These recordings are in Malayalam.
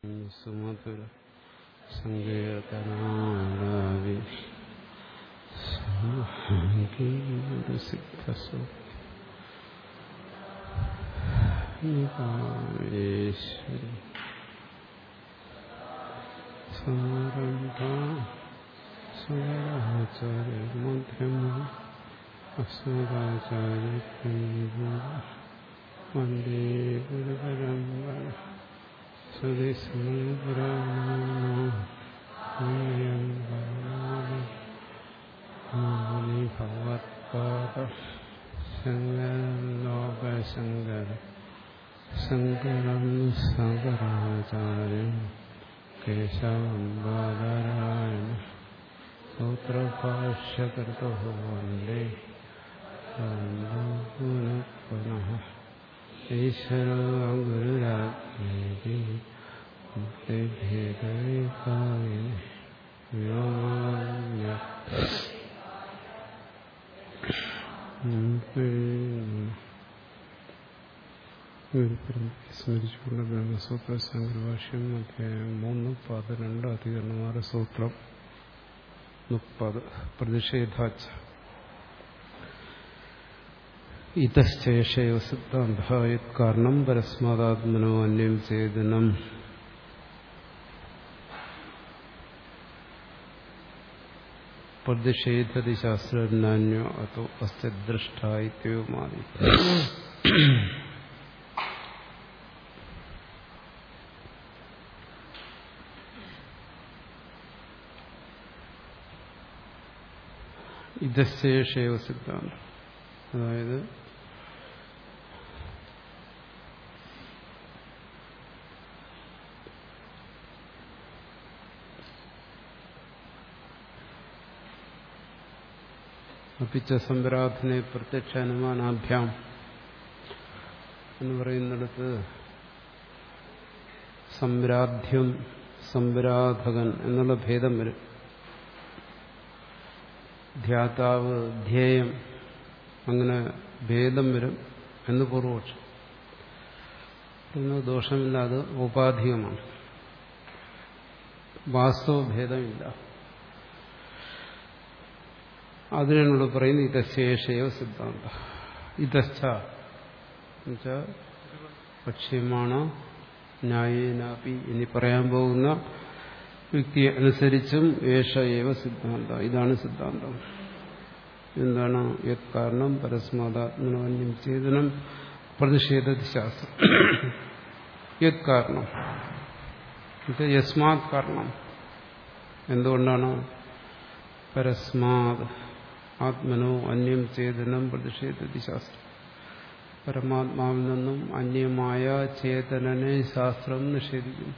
സുമധുര സങ്കീർത്തനാലാവി സിദ്ധസു ഈശ്വരി സമാരംഭ സദാചാര്യ മധ്യമ അസ്മദാചാര്യ വന്ദേ ഗുരുപരമ്പര ഭഗവത്പാദ ശങ്കരലോകശങ്കര ശങ്കരം ശങ്കരാചാര്യം കേശവംബാദരായണ സൂത്രഭാഷ്യകൃതോ വന്ദേ പുനഃ ഈശ്വര ഗുരുരാജ്ഞേതി ഭേദവികായ വ്യോമാന്യ സ്മരിച്ചുകൊണ്ട് ബ്രഹ്മസൂത്ര സംഗ്രഭാഷ്യം അധ്യായം മൂന്ന് പതിരണ്ട് അധികരണമാറ് സൂത്രം മുപ്പത് പ്രതിഷേധാച്ച ഇതശ്ചേഷയോ സിദ്ധാന്ത കാരണം പരസ്മാതാത്മനോ അന്യം ചേതനം പ്രതിഷേധതി ശാസ്ത്രജ്ഞാന്യോ അതോ അസ്തദ്രഷ്ടായിത്യോമാതി ഇതശേഷയോ സിദ്ധാന്തം അതായത് അപ്പിച്ച സംരാധനെ പ്രത്യക്ഷ അനുമാനാഭ്യാം എന്ന് പറയുന്നിടത്ത് സംരാധ്യം സംരാധകൻ എന്നുള്ള ഭേദം വരും ധ്യാതാവ് ധ്യേയം അങ്ങനെ ഭേദം വരും എന്ന് പൂർവപക്ഷം ദോഷമില്ല അത് ഉപാധികമാണ് വാസ്തവ ഭേദമില്ല അതിനുള്ള പറയുന്നത് ഇതശേഷയോ സിദ്ധാന്ത ഇതശ്ച പക്ഷ്യമാണ് ന്യായേനാപി ഇനി പറയാൻ പോകുന്ന വ്യക്തിയെ അനുസരിച്ചും ഏഷ ഏവ സിദ്ധാന്ത ഇതാണ് സിദ്ധാന്തം എന്താണ് യത് കാരണം പരസ്മാതാത്മനവന്യം ചേതനം പ്രതിഷേധത്തി ശാസ്ത്രം യത് കാരണം യസ്മാത് കാരണം എന്തുകൊണ്ടാണ് പരസ്മാത് ആത്മനോ അന്യം ചേതനം പ്രതിഷേധത്തി ശാസ്ത്രം പരമാത്മാവിൽ നിന്നും അന്യമായ ചേതനനെ ശാസ്ത്രം നിഷേധിക്കുന്നു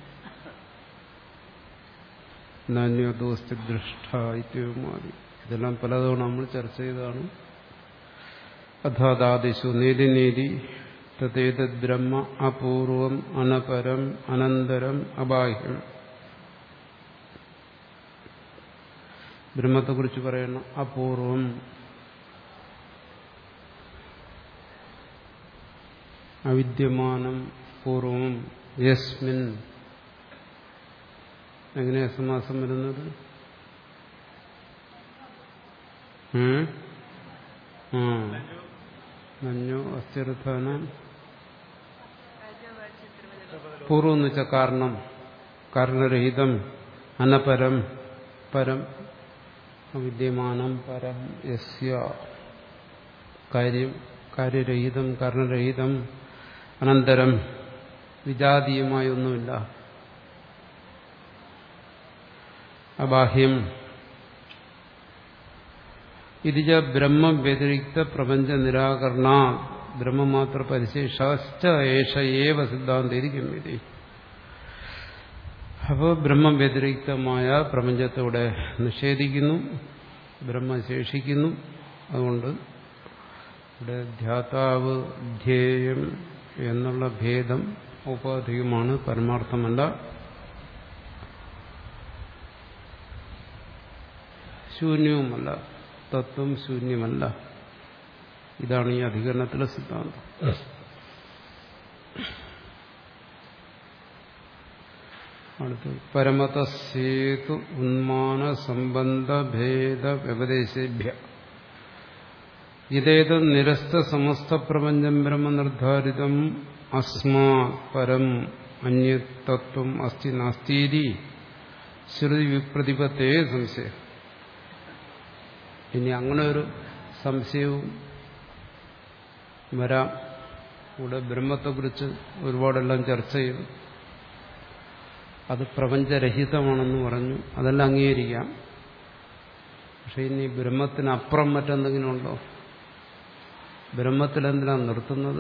നാന്യോദോസ്തി ദൃഷ്ട ഇത്യവുമാതി ഇതെല്ലാം പലതവണ നമ്മൾ ചർച്ച ചെയ്തതാണ് അഥാദാദിഷു നീതി നീതി തദ്ദേതത് ബ്രഹ്മ അപൂർവം അനപരം അനന്തരം അബാഹ്യം ബ്രഹ്മത്തെക്കുറിച്ച് പറയണം അപൂർവം അവിദ്യമാനം പൂർവം യസ്മിൻ എങ്ങനെയാ സമാസം വരുന്നത് നഞ്ഞോ അസ്ഥിരഥാന പൂർവം എന്ന് വെച്ചാൽ കാരണം കാരണരഹിതം അനപരം പരം അവിദ്യമാനം പരം യസ്യ കാര്യം കാര്യരഹിതം കാരണരഹിതം അനന്തരം വിജാതീയമായ ഒന്നുമില്ല അബാഹ്യം ഇതിജ ബ്രഹ്മ വ്യതിരിക്ത പ്രപഞ്ച നിരാകരണ ബ്രഹ്മമാത്ര പരിശേഷാശ്ച ഏഷ ഏവ സിദ്ധാന്തിരിക്കും ഇത് അപ്പോൾ ബ്രഹ്മ വ്യതിരിക്തമായ പ്രപഞ്ചത്തോടെ നിഷേധിക്കുന്നു ബ്രഹ്മ ശേഷിക്കുന്നു അതുകൊണ്ട് ഇവിടെ ധ്യാതാവ് ധ്യേയം എന്നുള്ള ഭേദം ഉപാധികമാണ് പരമാർത്ഥമല്ല ശൂന്യവുമല്ല തത്വം ശൂന്യമല്ല ഇതാണ് ഈ അധികരണത്തിലെ സിദ്ധാന്തം അടുത്ത് പരമതസേതു ഉന്മാന സംബന്ധ ഭേദ വ്യപദേശേഭ്യ ഇതേത് നിരസ്ത സമസ്ത പ്രപഞ്ചം ബ്രഹ്മനിർദ്ധാരിതം അസ്മാ പരം അന്യതത്വം അസ്തി നാസ്തീതി ശ്രുതി വിപ്രതിപത്തേ സംശയം ഇനി അങ്ങനെ ഒരു സംശയവും വരാം ഇവിടെ ബ്രഹ്മത്തെക്കുറിച്ച് ഒരുപാടെല്ലാം ചർച്ച ചെയ്തു അത് പ്രപഞ്ചരഹിതമാണെന്ന് പറഞ്ഞു അതെല്ലാം അംഗീകരിക്കാം പക്ഷെ ഇനി ബ്രഹ്മത്തിനപ്പുറം മറ്റെന്തെങ്കിലും ഉണ്ടോ ബ്രഹ്മത്തിൽ എന്തിനാണ് നിർത്തുന്നത്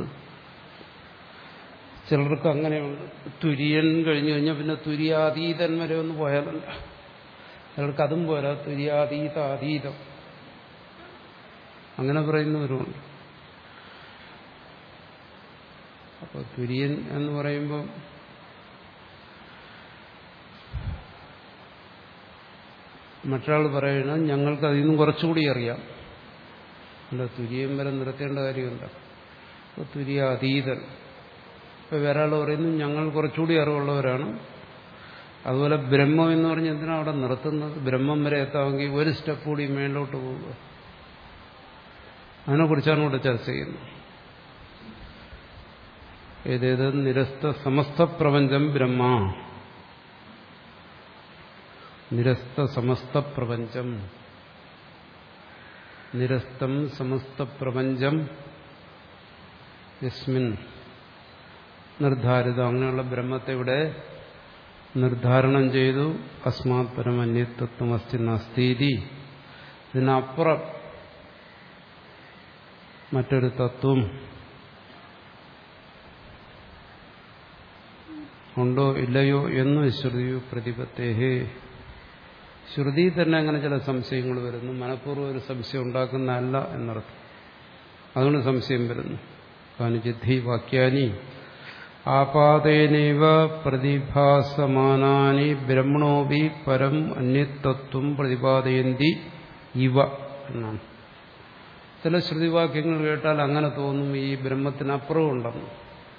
ചിലർക്ക് അങ്ങനെയുണ്ട് തുര്യൻ കഴിഞ്ഞു കഴിഞ്ഞാൽ പിന്നെ തുര്യാതീതൻ വരെ ഒന്ന് പോയാലല്ല ചിലർക്ക് അതും പോരാ തുര്യാതീത അതീതം അങ്ങനെ പറയുന്നവരുമുണ്ട് അപ്പോൾ തുര്യൻ എന്ന് പറയുമ്പോൾ മറ്റൊരാൾ പറയണം ഞങ്ങൾക്ക് അതിൽ നിന്നും കുറച്ചുകൂടി അറിയാം അല്ല തുര്യം വരെ നിർത്തേണ്ട കാര്യമില്ല അപ്പോൾ തുര്യ അതീതൻ ഇപ്പോൾ വേറെ ആൾ പറയുന്നു ഞങ്ങൾ കുറച്ചുകൂടി അറിവുള്ളവരാണ് അതുപോലെ ബ്രഹ്മം എന്ന് പറഞ്ഞ് എന്തിനാണ് അവിടെ നിർത്തുന്നത് ബ്രഹ്മം വരെ എത്താമെങ്കിൽ ഒരു സ്റ്റെപ്പ് കൂടി മേലോട്ട് പോവുക അതിനെക്കുറിച്ചാണ് ഇവിടെ ചർച്ച ചെയ്യുന്നത് ഏതേത് നിരസ്ത സമസ്ത പ്രപഞ്ചം ബ്രഹ്മ നിരസ്ത സമസ്ത പ്രപഞ്ചം നിരസ്തം സമസ്ത പ്രപഞ്ചം യസ്മിൻ നിർദ്ധാരിതം അങ്ങനെയുള്ള ബ്രഹ്മത്തെ ഇവിടെ നിർദ്ധാരണം ചെയ്തു അസ്മാത് പരം അന്യത്വം അസ്തി നാസ്തീതി ഇതിനപ്പുറം മറ്റൊരു തത്വം ഉണ്ടോ ഇല്ലയോ എന്ന് ശ്രുതിയു പ്രതിപത്തേഹേ ശ്രുതി തന്നെ അങ്ങനെ ചില സംശയങ്ങൾ വരുന്നു മനഃപൂർവ്വം ഒരു സംശയം ഉണ്ടാക്കുന്നതല്ല എന്നർത്ഥം അതുകൊണ്ട് സംശയം വരുന്നു കാനുചിദ്ധി വാക്യാനി ആപാതേനൈവ പ്രതിഭാസമാനാനി ബ്രഹ്മണോപി പരം അന്യതത്വം പ്രതിപാദയന്തി ഇവ എന്നാണ് ചില ശ്രുതിവാക്യങ്ങൾ കേട്ടാൽ അങ്ങനെ തോന്നും ഈ ബ്രഹ്മത്തിനപ്പുറം ഉണ്ടെന്ന്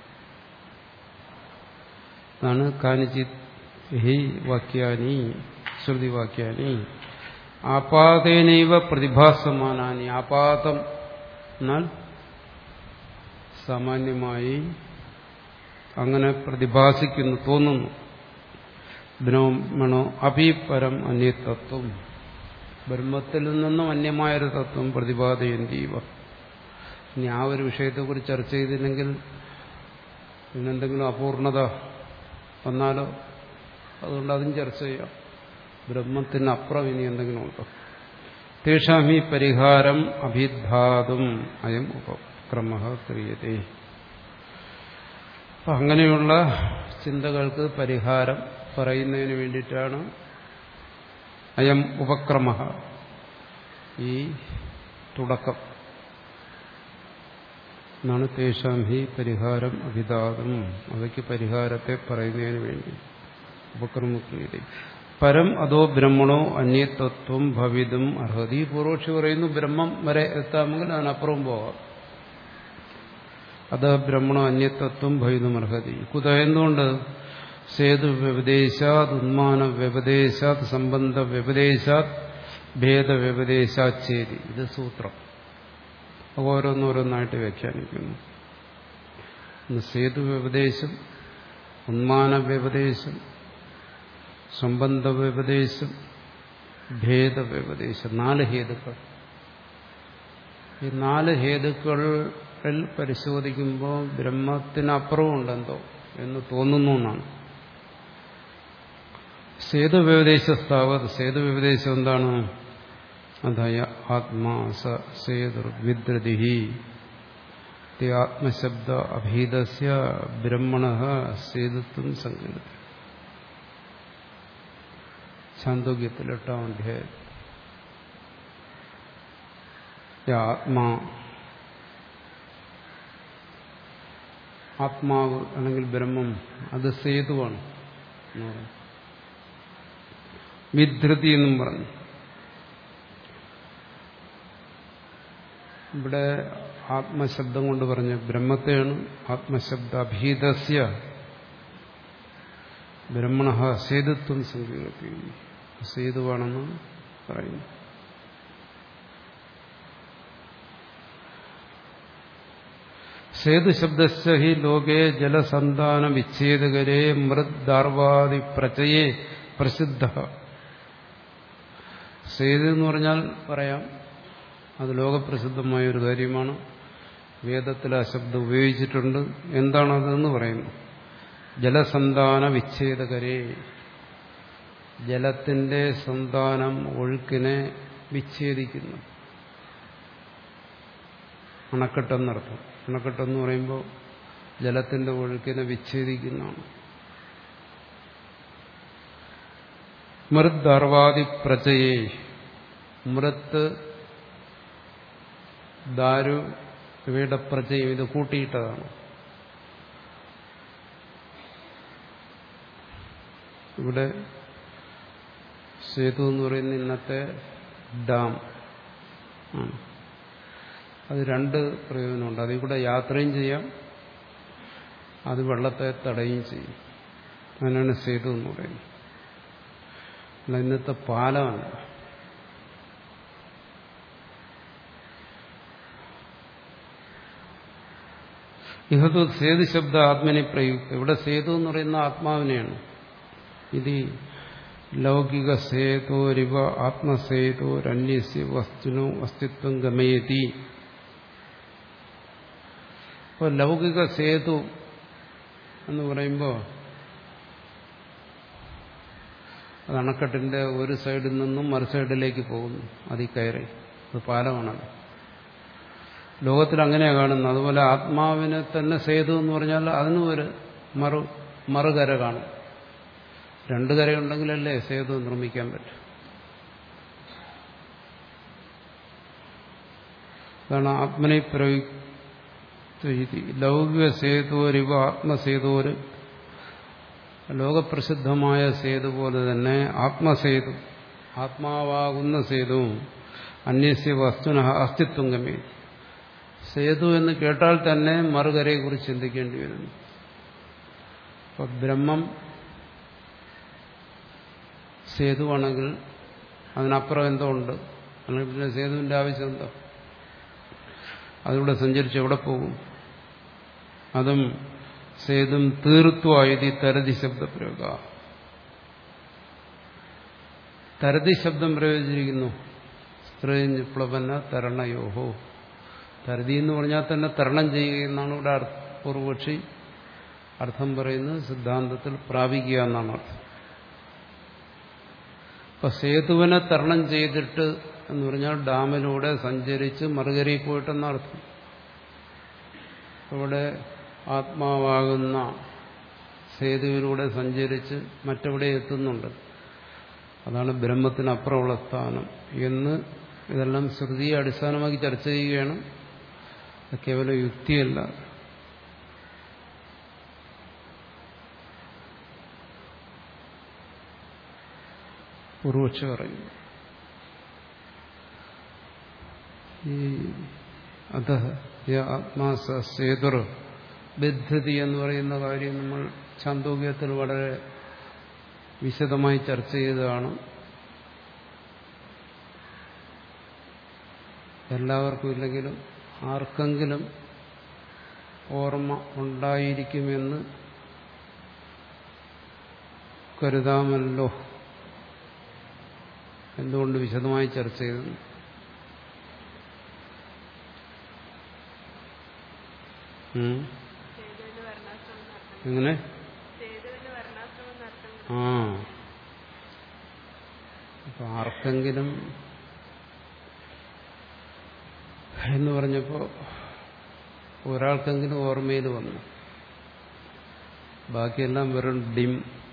അതാണ് കാനിചിത് ഹി വാക്യാനി ശ്രുതിവാക്യാനി ആപാതേനൈവ പ്രതിഭാസമാനാനി ആപാതം എന്നാൽ സാമാന്യമായി അങ്ങനെ പ്രതിഭാസിക്കുന്നു തോന്നുന്നു ബ്രഹ്മണോ അഭിപരം അന്യതത്വം ബ്രഹ്മത്തിൽ നിന്നും അന്യമായൊരു തത്വം പ്രതിപാദയന്തീവ ഇനി ആ ഒരു വിഷയത്തെക്കുറിച്ച് ചർച്ച ചെയ്തില്ലെങ്കിൽ പിന്നെന്തെങ്കിലും അപൂർണത വന്നാലോ അതുകൊണ്ട് അതും ചർച്ച ചെയ്യാം ബ്രഹ്മത്തിനപ്പുറം ഇനി എന്തെങ്കിലും ഉണ്ടോ തേഷാം ഈ പരിഹാരം അഭിധാതും അയം ഉപക്രമ ക്രിയതേ അപ്പം അങ്ങനെയുള്ള ചിന്തകൾക്ക് പരിഹാരം പറയുന്നതിന് വേണ്ടിയിട്ടാണ് അയം ഉപക്രമ ഈ തുടക്കം എന്നാണ് തേഷാം ഹി പരിഹാരം അഭിധാതും അവയ്ക്ക് പരിഹാരത്തെ പറയുന്നതിന് വേണ്ടി ഉപക്രമക്രിയത പരം അതോ ബ്രഹ്മണോ അന്യതത്വം ഭവിതും അർഹതി പൂർവക്ഷി പറയുന്നു ബ്രഹ്മം വരെ എത്താമെങ്കിൽ അതിനപ്പുറം പോകാം അത് ബ്രഹ്മണോ അന്യതത്വം ഭവിതും അർഹതി കുത എന്തുകൊണ്ട് സേതു വ്യപദേശാത് ഉന്മാന വ്യപദേശാത് സംബന്ധ വ്യപദേശാത് ഭേദ വ്യപദേശാത് ചേരി ഇത് സൂത്രം ഓരോന്നോരോന്നായിട്ട് വ്യാഖ്യാനിക്കുന്നു സേതു വ്യപദേശം ഉന്മാന വ്യപദേശം സംബന്ധ വ്യപദേശം ഭേദ വ്യപദേശം നാല് ഹേതുക്കൾ ഈ നാല് ഹേതുക്കളിൽ പരിശോധിക്കുമ്പോൾ ബ്രഹ്മത്തിനപ്പുറവും ഉണ്ടെന്തോ എന്ന് തോന്നുന്നു എന്നാണ് സേതു വ്യപദേശസ്ഥാവത് സേതു വ്യപദേശം എന്താണ് അധയ ആത്മാ സ സേതുർവിദ്രതി ആത്മശബ്ദ അഭീതസ്യ ബ്രഹ്മണ സേതുത്വം സങ്കല്പ ചാന്തോഗ്യത്തിൽ എട്ടാം അധ്യായം ആത്മാ ആത്മാവ് അല്ലെങ്കിൽ ബ്രഹ്മം അത് സേതുവാണ് വിധൃതി എന്നും പറഞ്ഞു ഇവിടെ ആത്മശബ്ദം കൊണ്ട് പറഞ്ഞ ബ്രഹ്മത്തെയാണ് ആത്മശബ്ദ അഭീതസ്യ ബ്രഹ്മണ സേതുത്വം സങ്കീർത്തി സേതുവാണെന്ന് പറയുന്നു സേതുശബ്ദ ഹി ലോകേ ജലസന്താന വിച്ഛേദകരെ മൃദ്ദാർവാദി പ്രചയെ പ്രസിദ്ധ സേതു എന്ന് പറഞ്ഞാൽ പറയാം അത് ലോകപ്രസിദ്ധമായ ഒരു കാര്യമാണ് വേദത്തിൽ ആ ശബ്ദം ഉപയോഗിച്ചിട്ടുണ്ട് എന്താണതെന്ന് പറയുന്നു ജലസന്താന വിച്ഛേദകരെ ജലത്തിന്റെ സന്താനം ഒഴുക്കിനെ വിച്ഛേദിക്കുന്നു അണക്കെട്ടെന്നർത്ഥം അണക്കെട്ടെന്ന് പറയുമ്പോൾ ജലത്തിന്റെ ഒഴുക്കിനെ വിച്ഛേദിക്കുന്നതാണ് മൃദ്ദർവാദി പ്രജയെ മൃത്ത് ദാരു ഇവയുടെ പ്രജയും ഇത് കൂട്ടിയിട്ടതാണ് ഇവിടെ സേതു എന്ന് പറയുന്ന ഇന്നത്തെ ഡാം ആണ് അത് രണ്ട് പ്രയോജനമുണ്ട് അതിൽ കൂടെ യാത്രയും ചെയ്യാം അത് വെള്ളത്തെ തടയുകയും ചെയ്യും അതിനാണ് സേതു എന്ന് പറയുന്നത് അല്ല ഇന്നത്തെ പാലമാണ് ഇഹതു സേതു ശബ്ദ ആത്മനെ പ്രയുക്ത ഇവിടെ സേതു എന്ന് പറയുന്ന ആത്മാവിനെയാണ് ഇത് ലൗകിക സേതോരിവ ആത്മസേതോരന്യസ്യ വസ്തുനോ അസ്തിത്വം ഗമയതി അപ്പോൾ ലൗകിക സേതു എന്ന് പറയുമ്പോൾ അത് അണക്കെട്ടിന്റെ ഒരു സൈഡിൽ നിന്നും മറു സൈഡിലേക്ക് പോകുന്നു അതിൽ കയറി അത് പാലമാണത് ലോകത്തിൽ അങ്ങനെയാണ് കാണുന്നത് അതുപോലെ ആത്മാവിനെ തന്നെ സേതു എന്ന് പറഞ്ഞാൽ അതിനും ഒരു മറു മറുകര കാണും രണ്ട് കരയുണ്ടെങ്കിലല്ലേ സേതു നിർമ്മിക്കാൻ പറ്റും അതാണ് ആത്മനെ പ്രയുക്തി ലൗകിക സേതുവരിവ ആത്മസേതുവര് ലോകപ്രസിദ്ധമായ സേതു പോലെ തന്നെ ആത്മസേതു ആത്മാവാകുന്ന സേതുവും അന്യസ്യ വസ്തുന അസ്തിത്വം ഗമേ സേതു എന്ന് കേട്ടാൽ തന്നെ മറുകരയെക്കുറിച്ച് ചിന്തിക്കേണ്ടി വരുന്നു അപ്പൊ ബ്രഹ്മം സേതുവാണെങ്കിൽ അതിനപ്പുറം എന്തോ ഉണ്ട് അല്ലെങ്കിൽ പിന്നെ സേതുവിന്റെ ആവശ്യം എന്തോ അതിലൂടെ സഞ്ചരിച്ച് എവിടെ പോകും അതും സേതും തീർത്തുവായതി തരതി ശബ്ദപ്രയോഗ തരതി ശബ്ദം പ്രയോഗിച്ചിരിക്കുന്നു സ്ത്രീ പ്ലവന തരണയോഹോ തരതി എന്ന് പറഞ്ഞാൽ തന്നെ തരണം ചെയ്യുക എന്നാണ് ഇവിടെ പൂർവപക്ഷി അർത്ഥം പറയുന്നത് സിദ്ധാന്തത്തിൽ പ്രാപിക്കുക എന്നാണ് അർത്ഥം അപ്പൊ സേതുവിനെ തരണം ചെയ്തിട്ട് എന്ന് പറഞ്ഞാൽ ഡാമിലൂടെ സഞ്ചരിച്ച് മറുകരയിൽ പോയിട്ടെന്നർത്ഥം ഇവിടെ ആത്മാവാകുന്ന സേതുവിലൂടെ സഞ്ചരിച്ച് മറ്റെവിടെ എത്തുന്നുണ്ട് അതാണ് ബ്രഹ്മത്തിനപ്പുറമുള്ള സ്ഥാനം എന്ന് ഇതെല്ലാം ശ്രുതിയെ അടിസ്ഥാനമാക്കി ചർച്ച ചെയ്യുകയാണ് കേവലം യുക്തിയല്ല പൂർവക്ഷ പറയുന്നു ഈ അത ആത്മാസ സേതുർ ബദ്ധതി എന്ന് പറയുന്ന കാര്യം നമ്മൾ ചാന്തോക്യത്തിൽ വളരെ വിശദമായി ചർച്ച ചെയ്തതാണ് എല്ലാവർക്കും ഇല്ലെങ്കിലും ആർക്കെങ്കിലും ഓർമ്മ ഉണ്ടായിരിക്കുമെന്ന് കരുതാമല്ലോ എന്തുകൊണ്ട് വിശദമായി ചർച്ച ചെയ്തു എങ്ങനെ ആ അപ്പൊ ആർക്കെങ്കിലും എന്ന് പറഞ്ഞപ്പോ ഒരാൾക്കെങ്കിലും ഓർമ്മയിൽ വന്നു ബാക്കിയെല്ലാം വെറും ഡിം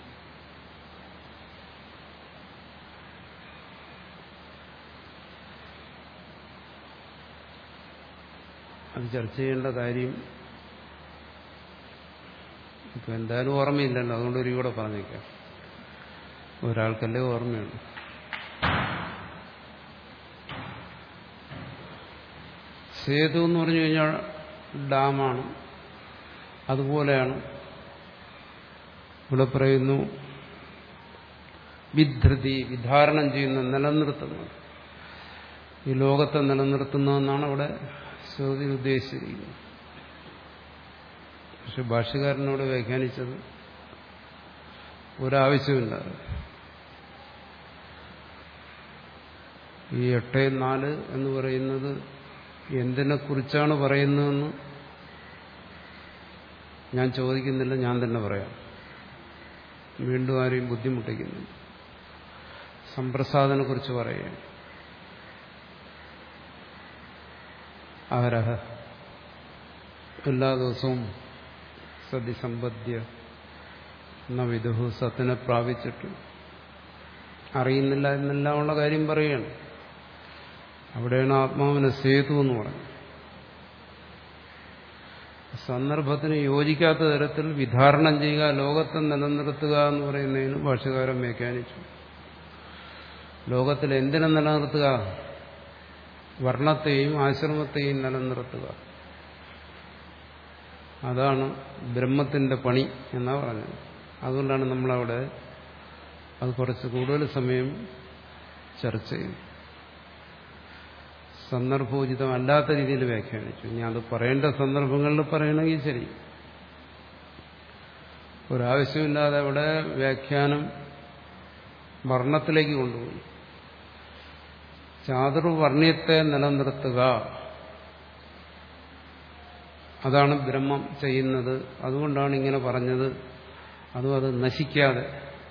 അത് ചർച്ച ചെയ്യേണ്ട കാര്യം ഇപ്പൊ എന്തായാലും ഓർമ്മയില്ലല്ലോ അതുകൊണ്ട് ഒരു കൂടെ പറഞ്ഞേക്കാം ഒരാൾക്കല്ലേ ഓർമ്മയുള്ളൂ സേതു എന്ന് പറഞ്ഞു കഴിഞ്ഞാൽ ഡാമാണ് അതുപോലെയാണ് ഇവിടെ പറയുന്നു വിധൃതി വിധാരണം ചെയ്യുന്ന നിലനിർത്തുന്നത് ഈ ലോകത്തെ നിലനിർത്തുന്നതെന്നാണ് അവിടെ ശ്രുതി ഉദ്ദേശിച്ചിരിക്കുന്നത് പക്ഷെ ഭാഷ്യകാരനോട് വ്യാഖ്യാനിച്ചത് ഒരാവശ്യമില്ല ഈ എട്ട് നാല് എന്ന് പറയുന്നത് എന്തിനെ കുറിച്ചാണ് പറയുന്നതെന്ന് ഞാൻ ചോദിക്കുന്നില്ല ഞാൻ തന്നെ പറയാം വീണ്ടും ആരെയും ബുദ്ധിമുട്ടിക്കുന്നില്ല സമ്പ്രസാദനെ കുറിച്ച് പറയുകയാണ് ആരഹ എല്ലാ ദിവസവും സദ്യസമ്പദ്യ എന്ന വിദുഹു സത്തിനെ പ്രാപിച്ചിട്ട് അറിയുന്നില്ല എന്നെല്ലാം ഉള്ള കാര്യം പറയുകയാണ് അവിടെയാണ് ആത്മാവിനെ സേതു എന്ന് പറയുന്നത് സന്ദർഭത്തിന് യോജിക്കാത്ത തരത്തിൽ വിധാരണം ചെയ്യുക ലോകത്തെ നിലനിർത്തുക എന്ന് പറയുന്നതിന് ഭാഷകാരം വ്യാഖ്യാനിച്ചു ലോകത്തിൽ എന്തിനെ നിലനിർത്തുക വർണ്ണത്തെയും ആശ്രമത്തെയും നിലനിർത്തുക അതാണ് ബ്രഹ്മത്തിന്റെ പണി എന്നാ പറഞ്ഞത് അതുകൊണ്ടാണ് നമ്മളവിടെ അത് കുറച്ച് കൂടുതൽ സമയം ചർച്ച ചെയ്യും സന്ദർഭോചിതമല്ലാത്ത രീതിയിൽ വ്യാഖ്യാനിച്ചു ഇനി അത് പറയേണ്ട സന്ദർഭങ്ങളിൽ പറയണമെങ്കിൽ ശരി ഒരാവശ്യമില്ലാതെ അവിടെ വ്യാഖ്യാനം വർണ്ണത്തിലേക്ക് കൊണ്ടുപോയി ചാതുർവർണ്ണയത്തെ നിലനിർത്തുക അതാണ് ബ്രഹ്മം ചെയ്യുന്നത് അതുകൊണ്ടാണ് ഇങ്ങനെ പറഞ്ഞത് അതും അത് നശിക്കാതെ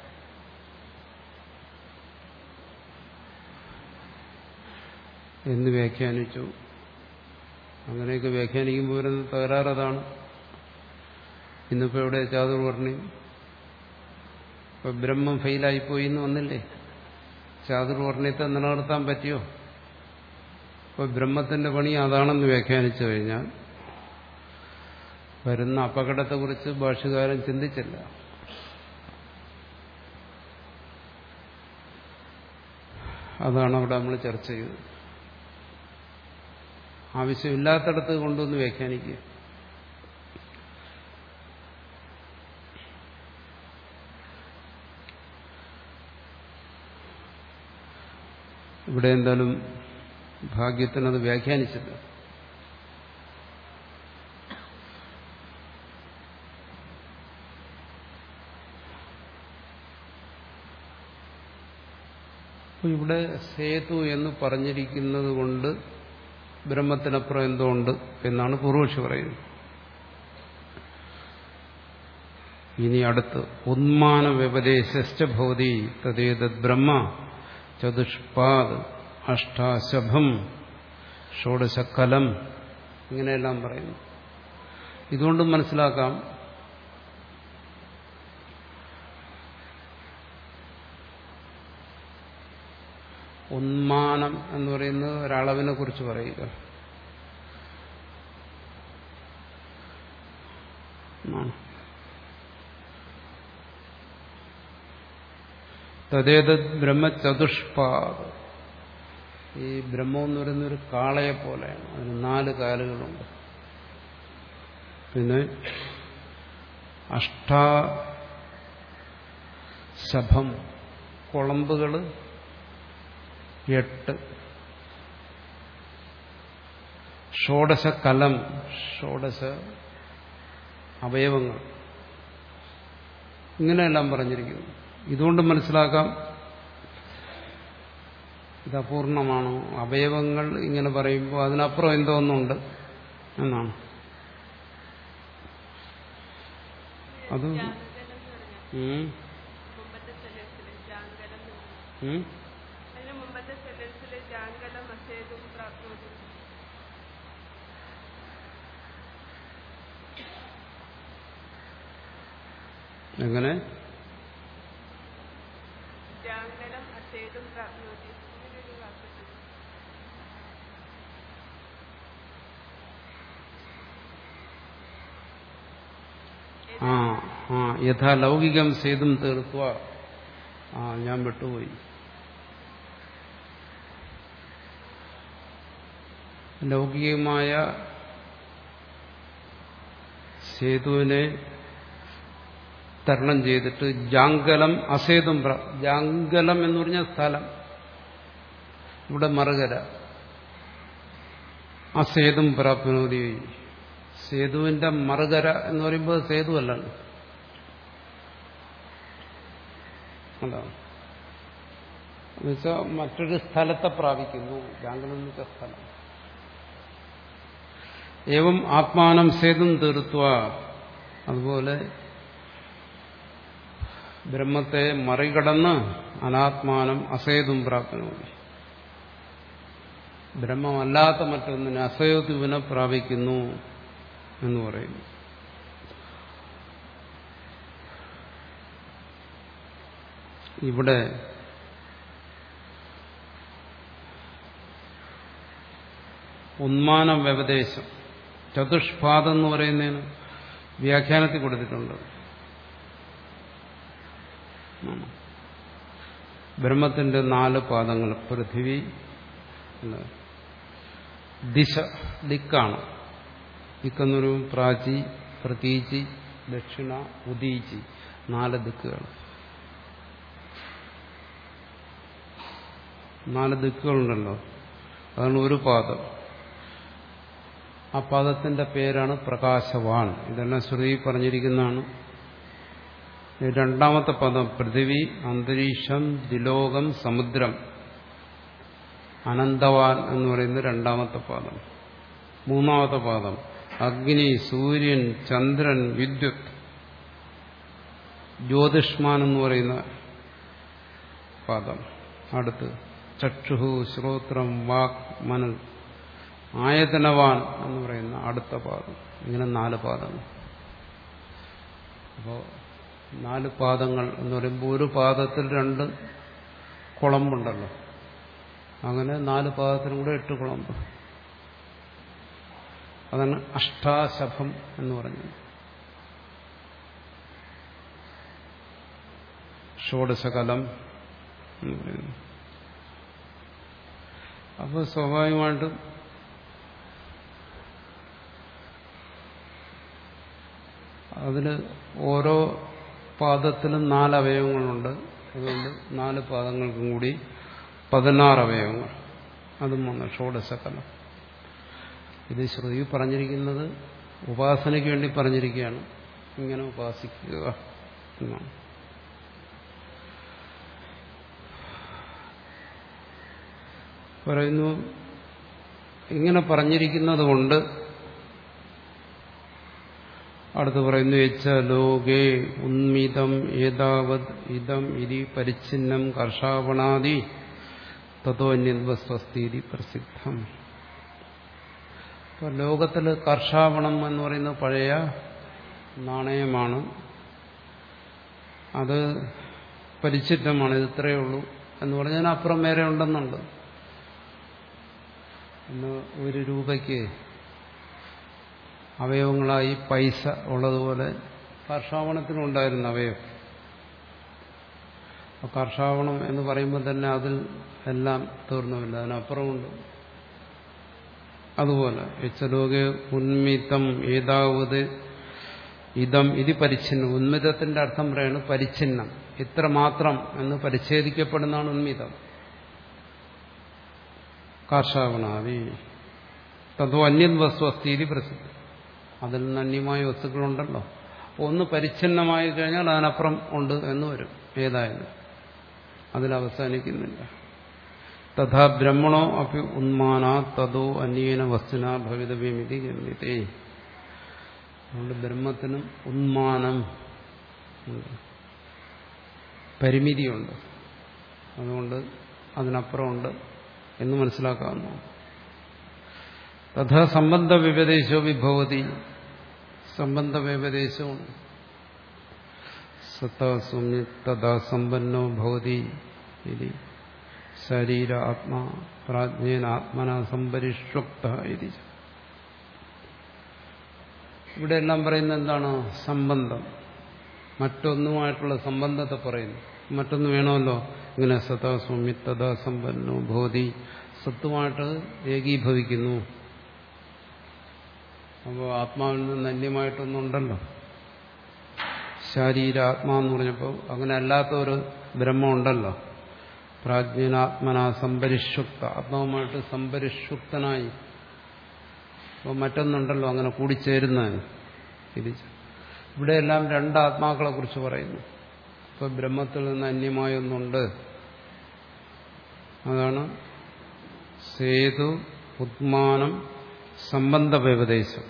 എന്ന് വ്യാഖ്യാനിച്ചു അങ്ങനെയൊക്കെ വ്യാഖ്യാനിക്കുമ്പോൾ വരുന്ന തകരാറതാണ് ഇന്നിപ്പോ എവിടെ ചാതുർവർണ്ണി ഇപ്പൊ ബ്രഹ്മം ഫെയിലായിപ്പോയി എന്ന് വന്നില്ലേ ചാതുർവർണ്ണയത്തെ നിലനിർത്താൻ പറ്റിയോ ഇപ്പൊ ബ്രഹ്മത്തിന്റെ പണി അതാണെന്ന് വ്യാഖ്യാനിച്ചു കഴിഞ്ഞാൽ വരുന്ന അപകടത്തെക്കുറിച്ച് ഭാഷകാരൻ ചിന്തിച്ചില്ല അതാണ് അവിടെ നമ്മൾ ചർച്ച ചെയ്തത് ആവശ്യമില്ലാത്തടത്ത് കൊണ്ടുവന്ന് വ്യാഖ്യാനിക്കുക ഇവിടെ എന്തായാലും ഭാഗ്യത്തിനത് വ്യാഖ്യാനിച്ചില്ല അപ്പൊ ഇവിടെ സേതു എന്ന് പറഞ്ഞിരിക്കുന്നത് കൊണ്ട് ബ്രഹ്മത്തിനപ്പുറം എന്തോ ഉണ്ട് എന്നാണ് പൂർവക്ഷി പറയുന്നത് ഇനി അടുത്ത് ഉന്മാന വ്യപദേശഭവതി തദ്ദേതത് ബ്രഹ്മ ചതുഷ്പാദ് അഷ്ടാശഭം ഷോഡശക്കലം ഇങ്ങനെയെല്ലാം പറയുന്നു ഇതുകൊണ്ട് മനസ്സിലാക്കാം ഉന്മാനം എന്ന് പറയുന്നത് ഒരളവിനെ കുറിച്ച് പറയുക തദ്ദേത് ബ്രഹ്മചതുഷ്പാദ് ഈ ബ്രഹ്മം എന്ന് പറയുന്ന ഒരു കാളയെ പോലെയാണ് അതിന് നാല് കാലുകളുണ്ട് പിന്നെ അഷ്ടാശഭം കുളമ്പുകൾ എട്ട് ഷോഡശ കലം ഷോഡശ അവയവങ്ങൾ ഇങ്ങനെയെല്ലാം പറഞ്ഞിരിക്കുന്നു ഇതുകൊണ്ട് മനസ്സിലാക്കാം ഇത് അപൂർണമാണോ അവയവങ്ങൾ ഇങ്ങനെ പറയുമ്പോൾ അതിനപ്പുറം എന്തോ ഒന്നുണ്ട് എന്നാണ് അത് ഉം. ഉം. എങ്ങനെ ജാങ്കരം അസേതും പ്രാപ്നോതി ഇങ്ങനൊരു വാക്കുണ്ട് ആ ആ യഥാ ലൗകികം സേതും തീർത്തുക ആ ഞാൻ വിട്ടുപോയി ലൗകികമായ സേതുവിനെ തരണം ചെയ്തിട്ട് ജാങ്കലം അസേതും പ്ര ജാങ്കലം എന്ന് പറഞ്ഞ സ്ഥലം ഇവിടെ മറുകര അസേതും പ്രാപ്നോതി സേതുവിന്റെ മറുകര എന്ന് പറയുമ്പോൾ സേതു അല്ലാണ് അതാണ് എന്നുവെച്ചാൽ മറ്റൊരു സ്ഥലത്തെ പ്രാപിക്കുന്നു ജാങ്കലം എന്ന് വെച്ച സ്ഥലം ഏവം ആത്മാനം സേതും തീർത്തുക അതുപോലെ ബ്രഹ്മത്തെ മറികടന്ന് അനാത്മാനം അസേതും പ്രാപ്തനോടി ബ്രഹ്മമല്ലാത്ത മറ്റൊന്നിനെ അസേതുവിനെ പ്രാപിക്കുന്നു എന്ന് പറയുന്നു ഇവിടെ ഉന്മാന വ്യപദേശം ചതുഷ്പാദം എന്ന് പറയുന്നതിന് വ്യാഖ്യാനത്തിൽ കൊടുത്തിട്ടുണ്ട് ബ്രഹ്മത്തിന്റെ നാല് പാദങ്ങൾ പൃഥിവി ദിശ ദിക്കാണ് ദിക്കെന്നൊരു പ്രാചി പ്രതീചി ദക്ഷിണ ഉദീചി നാല് ദിക്കുകൾ നാല് ദിക്കുകളുണ്ടല്ലോ അതാണ് ഒരു പാദം ആ പാദത്തിന്റെ പേരാണ് പ്രകാശവാൻ ഇതെല്ലാം ശ്രുതി പറഞ്ഞിരിക്കുന്നതാണ് രണ്ടാമത്തെ പദം പൃഥിവി അന്തരീക്ഷം ദിലോകം സമുദ്രം അനന്തവാൻ എന്ന് പറയുന്ന രണ്ടാമത്തെ പാദം മൂന്നാമത്തെ പാദം അഗ്നി സൂര്യൻ ചന്ദ്രൻ വിദ്യുത് ജ്യോതിഷ്മാൻ എന്ന് പറയുന്ന പാദം അടുത്ത് ചക്ഷുഹു ശ്രോത്രം വാക് മനൽ ആയതനവാൻ എന്ന് പറയുന്ന അടുത്ത പാദം ഇങ്ങനെ നാല് പാദങ്ങൾ അപ്പോൾ നാല് പാദങ്ങൾ എന്ന് പറയുമ്പോൾ ഒരു പാദത്തിൽ രണ്ട് കുളമ്പുണ്ടല്ലോ അങ്ങനെ നാല് പാദത്തിനും കൂടെ എട്ട് കുളമ്പ് അതാണ് അഷ്ടാശഭം എന്ന് പറഞ്ഞത് ഷോഡശകലം എന്ന് പറയുന്നു അപ്പോൾ സ്വാഭാവികമായിട്ടും അതിൽ ഓരോ പാദത്തിലും നാല് അവയവങ്ങളുണ്ട് അതുകൊണ്ട് നാല് പാദങ്ങൾക്കും കൂടി പതിനാറ് അവയവങ്ങൾ അതും വന്നു ഷോഡശകലം ഇത് ശ്രുതി പറഞ്ഞിരിക്കുന്നത് ഉപാസനയ്ക്ക് വേണ്ടി പറഞ്ഞിരിക്കുകയാണ് ഇങ്ങനെ ഉപാസിക്കുക എന്നാണ് പറയുന്നു ഇങ്ങനെ പറഞ്ഞിരിക്കുന്നത് കൊണ്ട് അടുത്ത് പറയുന്നു യച്ച ലോകേ ഉന്മിതം ഏതാവത് ഇതം ഇതി പരിച്ഛിന്നം കർഷാവണാദി തതോ അന്യസ്വസ്ഥിതി പ്രസിദ്ധം ഇപ്പോൾ ലോകത്തിൽ കർഷാവണം എന്ന് പറയുന്നത് പഴയ നാണയമാണ് അത് പരിച്ഛിന്നമാണ് ഇത് ഇത്രയേ ഉള്ളൂ എന്ന് പറഞ്ഞാൽ അപ്പുറം വേറെ ഉണ്ടെന്നുണ്ട് ഇന്ന് ഒരു രൂപയ്ക്ക് അവയവങ്ങളായി പൈസ ഉള്ളതുപോലെ കർഷാവണത്തിനുണ്ടായിരുന്ന അവയവം അപ്പോൾ കർഷാവണം എന്ന് പറയുമ്പോൾ തന്നെ അതിൽ എല്ലാം തീർന്നുമില്ല അതിനപ്പുറമുണ്ട് അതുപോലെ യച്ചലോക ഉന്മിതം ഏതാവത് ഇതം ഇത് പരിച്ഛിന്നം ഉന്മിതത്തിന്റെ അർത്ഥം പറയാണ് പരിച്ഛിന്നം ഇത്ര മാത്രം എന്ന് പരിച്ഛേദിക്കപ്പെടുന്നതാണ് ഉന്മിതം കാർഷാവണാവി തതോ അന്യൻ വസ്തു അസ്ഥീതി പ്രസിദ്ധം അതിൽ നിന്ന് അന്യമായ വസ്തുക്കളുണ്ടല്ലോ ഒന്ന് പരിച്ഛിന്നമായി കഴിഞ്ഞാൽ അതിനപ്പുറം ഉണ്ട് എന്ന് വരും ഏതായാലും അതിലവസാനിക്കുന്നില്ല തഥാ ബ്രഹ്മണോ അപ്പി ഉന്മാന തതോ അന്യേന വസ്തുന ഭവിതവ്യമിതി ഗമ്യതേ അതുകൊണ്ട് ബ്രഹ്മത്തിനും ഉന്മാനം ഉണ്ട് പരിമിതിയുണ്ട് അതുകൊണ്ട് അതിനപ്പുറമുണ്ട് എന്ന് മനസ്സിലാക്കാവുന്നു തഥാ സംബന്ധ വ്യപദേശോ വിഭവതി സംബന്ധ വ്യപദേശവും സത്താസൗമ്യ തഥാ സമ്പന്നോ ഭവതി ഇതി ശരീര ആത്മാ പ്രാജ്ഞേന ആത്മന സംപരിഷ്വക്ത ഇതി ഇവിടെ എല്ലാം പറയുന്നത് എന്താണ് സംബന്ധം മറ്റൊന്നുമായിട്ടുള്ള സംബന്ധത്തെ പറയുന്നു മറ്റൊന്ന് വേണമല്ലോ ഇങ്ങനെ സദാ സൗമ്യത്തതാ സമ്പന്നോ ഭവതി സത്തുമായിട്ട് ഏകീഭവിക്കുന്നു അപ്പോൾ ആത്മാവിൽ നിന്ന് അന്യമായിട്ടൊന്നുണ്ടല്ലോ ശാരീരാത്മാ എന്ന് പറഞ്ഞപ്പോൾ അങ്ങനെ അല്ലാത്ത ഒരു ബ്രഹ്മം ഉണ്ടല്ലോ പ്രാജ്ഞനാത്മന സംപരിഷുക്ത ആത്മാവുമായിട്ട് സംപരിഷുക്തനായി അപ്പോൾ മറ്റൊന്നുണ്ടല്ലോ അങ്ങനെ കൂടിച്ചേരുന്നതിന് ഇത് ഇവിടെയെല്ലാം രണ്ട് ആത്മാക്കളെ കുറിച്ച് പറയുന്നു ഇപ്പൊ ബ്രഹ്മത്തിൽ നിന്ന് അന്യമായ ഒന്നുണ്ട് അതാണ് സേതു ഉത്മാനം സംബന്ധ വ്യപദേശം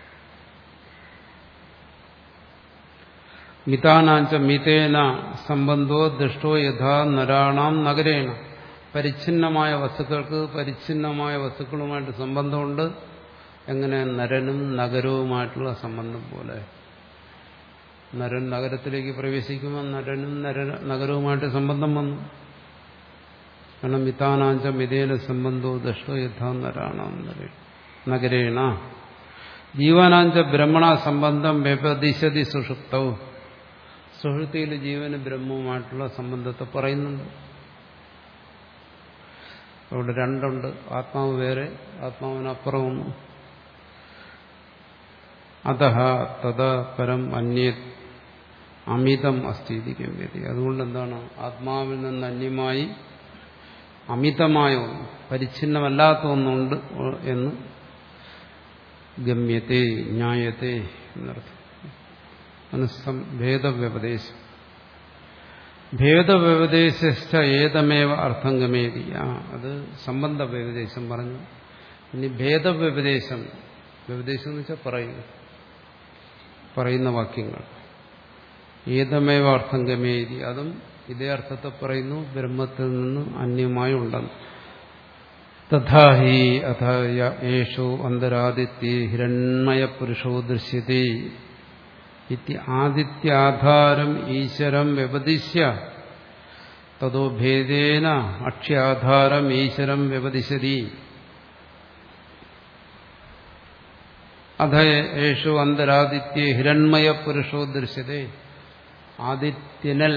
മിതാനാഞ്ച മിതേന സംബന്ധോ ദൃഷ്ടോ യഥാ നരാണാം നഗരേണ പരിച്ഛിന്നമായ വസ്തുക്കൾക്ക് പരിച്ഛിന്നമായ വസ്തുക്കളുമായിട്ട് സംബന്ധമുണ്ട് എങ്ങനെ നരനും നഗരവുമായിട്ടുള്ള സംബന്ധം പോലെ നരൻ നഗരത്തിലേക്ക് പ്രവേശിക്കുമ്പോൾ നരനും നര നഗരവുമായിട്ട് സംബന്ധം വന്നു കാരണം മിതാനാഞ്ച മിതേന സംബന്ധോ ദൃഷ്ടോ യഥാ നരാണാം നഗരേണ ജീവനാഞ്ച ബ്രഹ്മണ സംബന്ധം വ്യപദിശതി സുഷുപ്തവും സുഹൃത്തിയിൽ ജീവന് ബ്രഹ്മവുമായിട്ടുള്ള സംബന്ധത്തെ പറയുന്നുണ്ട് അവിടെ രണ്ടുണ്ട് ആത്മാവ് വേറെ ആത്മാവിനപ്പുറം ഒന്ന് അത തഥ പരം അന്യ അമിതം അസ്ഥിതിക്കും വേദി അതുകൊണ്ട് എന്താണ് ആത്മാവിൽ നിന്ന് അന്യമായി അമിതമായ ഒന്ന് പരിച്ഛിന്നമല്ലാത്ത ഒന്നുണ്ട് എന്ന് ഗമ്യത്തെ ന്യായത്തെ എന്നർത്ഥം മനസ്സം ഭേദവ്യപദേശം ഭേദവ്യപദേശ ഏതമേവ അർത്ഥം ഗമേതി ആ അത് സംബന്ധ വ്യപദേശം പറഞ്ഞു ഇനി ഭേദവ്യപദേശം വ്യപദേശം എന്ന് വെച്ചാൽ പറയുക പറയുന്ന വാക്യങ്ങൾ ഏതമേവ അർത്ഥം ഗമേതി അതും ഇതേ അർത്ഥത്തെ പറയുന്നു ബ്രഹ്മത്തിൽ നിന്ന് അന്യമായി ഉണ്ടെന്ന് തഥാഹി അഥ യേഷോ അന്തരാദിത്യ ഹിരണ്മയ പുരുഷോ ദൃശ്യത്തെ ഇതി ആദിത്യാധാരം ഈശ്വരം വ്യപദിശ്യ തതോ ഭേദേന അക്ഷ്യാധാരം ഈശ്വരം വ്യപദിശതി അധ യേഷു അന്തരാദിത്യ ഹിരൺമയ പുരുഷോ ദൃശ്യത്തെ ആദിത്യനൽ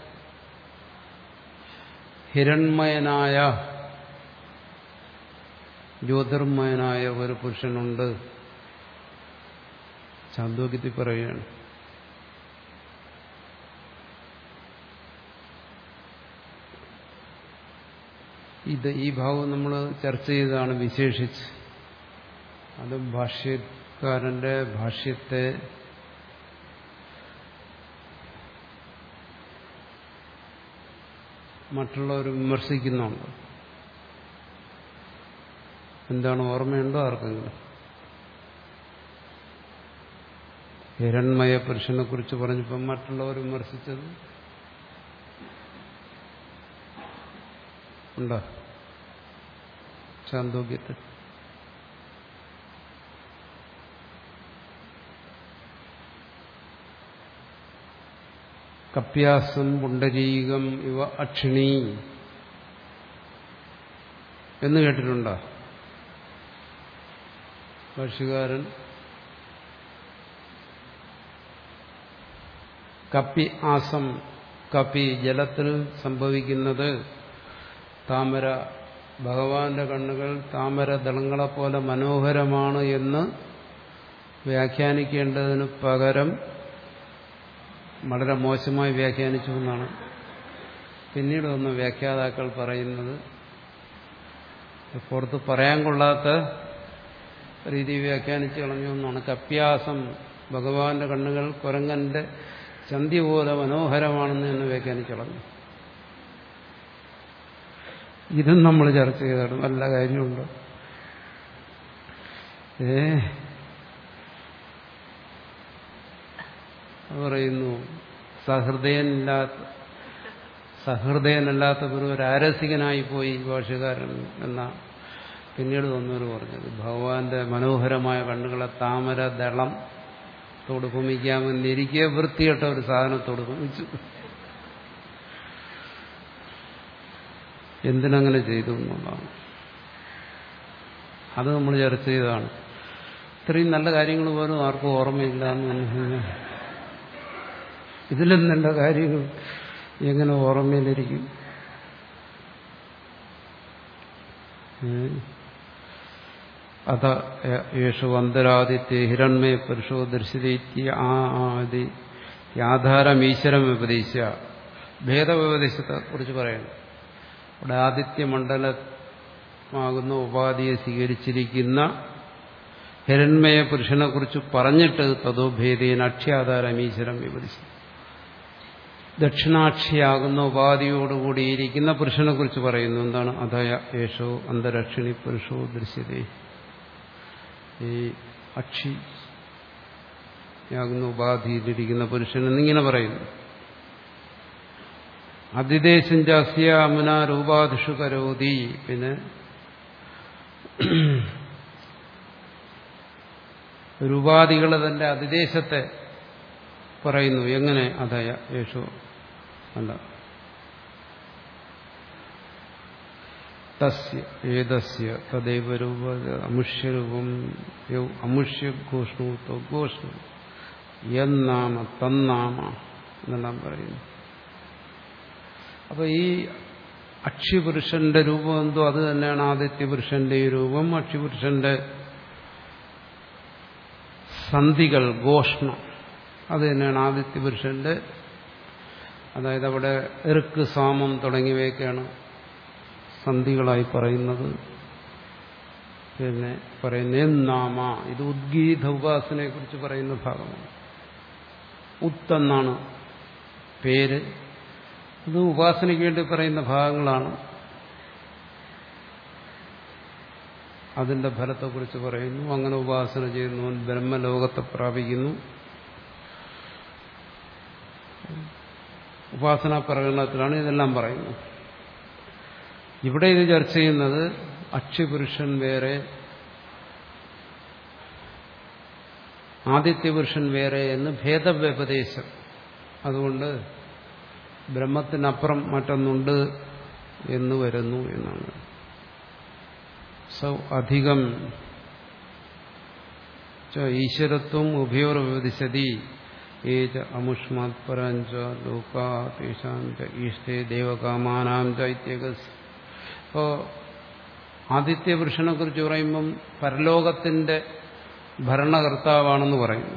ഹിരൺമയനായ ജ്യോതിർമയനായ ഒരു പുരുഷനുണ്ട് ചാന്തോക്യത്തിൽ പറയുകയാണ് ഇത് ഈ ഭാവം നമ്മൾ ചർച്ച ചെയ്തതാണ് വിശേഷിച്ച് അത് ഭാഷ്യക്കാരന്റെ ഭാഷ്യത്തെ മറ്റുള്ളവർ വിമർശിക്കുന്നുണ്ട് എന്താണ് ഓർമ്മയുണ്ടോ ആർക്കെങ്കിലും ഹിരൺമയ പുരുഷനെ കുറിച്ച് പറഞ്ഞപ്പം മറ്റുള്ളവർ വിമർശിച്ചത് ഉണ്ടോ ചാന്തോക്യത്തിൽ കപ്യാസം പുണ്ടരീകം ഇവ അക്ഷിണി എന്ന് കേട്ടിട്ടുണ്ടോ ഭാഷകാരൻ കപ്പി ആസം കപ്പി ജലത്തിൽ സംഭവിക്കുന്നത് താമര ഭഗവാന്റെ കണ്ണുകൾ താമര ദളങ്ങളെപ്പോലെ മനോഹരമാണ് എന്ന് വ്യാഖ്യാനിക്കേണ്ടതിന് പകരം വളരെ മോശമായി വ്യാഖ്യാനിച്ചു എന്നാണ് പിന്നീട് ഒന്ന് വ്യാഖ്യാതാക്കൾ പറയുന്നത് പുറത്ത് പറയാൻ കൊള്ളാത്ത രീതി വ്യാഖ്യാനിച്ചു കളഞ്ഞു എന്നാണ് കപ്യാസം ഭഗവാന്റെ കണ്ണുകൾ കുരങ്ങന്റെ ചന്തി പോലെ മനോഹരമാണെന്ന് എന്ന് വ്യാഖ്യാനിച്ചു കളഞ്ഞു ഇതും നമ്മൾ ചർച്ച ചെയ്താണ് നല്ല കാര്യമുണ്ട് ഏ പറയുന്നു സഹൃദയനില്ലാത്ത സഹൃദയനല്ലാത്ത ഒരു രാരസികനായി പോയി ഭാഷകാരൻ എന്ന പിന്നീട് വന്നവർ പറഞ്ഞത് ഭഗവാന്റെ മനോഹരമായ കണ്ണുകളെ താമര ദളം ത്തോട് ഭൂമിക്കാമെന്നിരിക്കെ വൃത്തികെട്ട ഒരു സാധനത്തോട് ഭൂമിച്ചു എന്തിനങ്ങനെ ചെയ്തു എന്നുള്ളതാണ് അത് നമ്മൾ ചർച്ച ചെയ്തതാണ് ഇത്രയും നല്ല കാര്യങ്ങൾ പോലും ആർക്കും ഓർമ്മയില്ല എന്ന് മനസ്സിലായി ഇതിലും നല്ല കാര്യങ്ങൾ എങ്ങനെ ഓർമ്മയിലിരിക്കും അത യേശു അന്തരാദിത്യ ഹിരൺമയ പുരുഷോ ദർശിതീത്യ ആ ആദി യാധാരം ഈശ്വരം വ്യപദേശ ഭേദവ്യപദേശത്തെ കുറിച്ച് പറയുന്നു ഇവിടെ ആദിത്യമണ്ഡലമാകുന്ന ഉപാധിയെ സ്വീകരിച്ചിരിക്കുന്ന ഹിരൺമയ പുരുഷനെ കുറിച്ച് പറഞ്ഞിട്ട് തതോ ഭേദേന അക്ഷ്യാധാരം ഈശ്വരം വിവരിച്ചു ദക്ഷിണാക്ഷിയാകുന്ന ഉപാധിയോടുകൂടിയിരിക്കുന്ന പുരുഷനെ കുറിച്ച് പറയുന്നു എന്താണ് അധയ യേശോ അന്തരക്ഷിണി പുരുഷോ ദൃശ്യതേ ഈ അക്ഷിയാകുന്ന ഉപാധിയിലിരിക്കുന്ന പുരുഷൻ എന്നിങ്ങനെ പറയുന്നു അതിദേശം ജാസ്യ അമുന രൂപാദിഷു കരോതി പിന്നെ രൂപാദികളെ തന്റെ അതിദേശത്തെ പറയുന്നു എങ്ങനെ അതയ യേശോ അല്ല തസ്യ ഏതസ്യ തദൈവ രൂപ അമുഷ്യരൂപം അമുഷ്യഘോഷണു ത്വഘോഷണു എന്നാമ തന്നാമ എന്നെല്ലാം പറയുന്നു അപ്പൊ ഈ അക്ഷിപുരുഷന്റെ രൂപം എന്തോ അത് തന്നെയാണ് ആദിത്യപുരുഷന്റെ ഈ രൂപം അക്ഷിപുരുഷന്റെ സന്ധികൾ ഘോഷണം അത് തന്നെയാണ് ആദിത്യപുരുഷന്റെ അതായത് അവിടെ എറുക്ക് സാമം തുടങ്ങിയവയൊക്കെയാണ് സന്ധികളായി പറയുന്നത് പിന്നെ പറയുന്ന നാമ ഇത് ഉദ്ഗീത ഉപാസനയെ കുറിച്ച് പറയുന്ന ഭാഗമാണ് ഉത്തെന്നാണ് പേര് ഇത് ഉപാസനയ്ക്ക് വേണ്ടി പറയുന്ന ഭാഗങ്ങളാണ് അതിന്റെ ഫലത്തെക്കുറിച്ച് പറയുന്നു അങ്ങനെ ഉപാസന ചെയ്യുന്നവൻ ബ്രഹ്മലോകത്തെ പ്രാപിക്കുന്നു ഉപാസനാ പ്രകടനത്തിലാണ് ഇതെല്ലാം പറയുന്നത് ഇവിടെ ഇത് ചർച്ച ചെയ്യുന്നത് അക്ഷിപുരുഷൻ വേറെ ആദിത്യപുരുഷൻ വേറെ എന്ന് ഭേദവ്യപദേശം അതുകൊണ്ട് ബ്രഹ്മത്തിനപ്പുറം മറ്റൊന്നുണ്ട് എന്ന് വരുന്നു എന്നാണ് സൗ അധികം ഈശ്വരത്വം ഉഭയോർ വിവദിശതി ഏജ അമുഷ്മാത് പരഞ്ച ലോകാ തേഷാം ച ഈഷ്ടേ ദേവകാമാനാം ച ഇത്യകസ് ഇപ്പോ ആദിത്യപുരുഷനെ കുറിച്ച് പറയുമ്പം പരലോകത്തിന്റെ ഭരണകർത്താവാണെന്ന് പറയുന്നു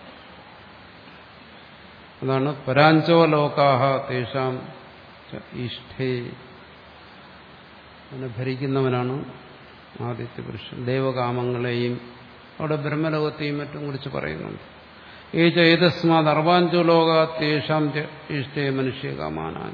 അതാണ് പരാഞ്ചോ ലോകാഹ തേഷാം ഇഷ്ടേ അതിനെ ഭരിക്കുന്നവനാണ് ആദിത്യപുരുഷൻ ദേവകാമങ്ങളെയും അവിടെ ബ്രഹ്മലോകത്തെയും മറ്റും കുറിച്ച് പറയുന്നുണ്ട് ഏച ഏതസ്മാത് അർവാഞ്ചോ ലോക തേഷാം ഇഷ്ടേ മനുഷ്യകാമാനാൻ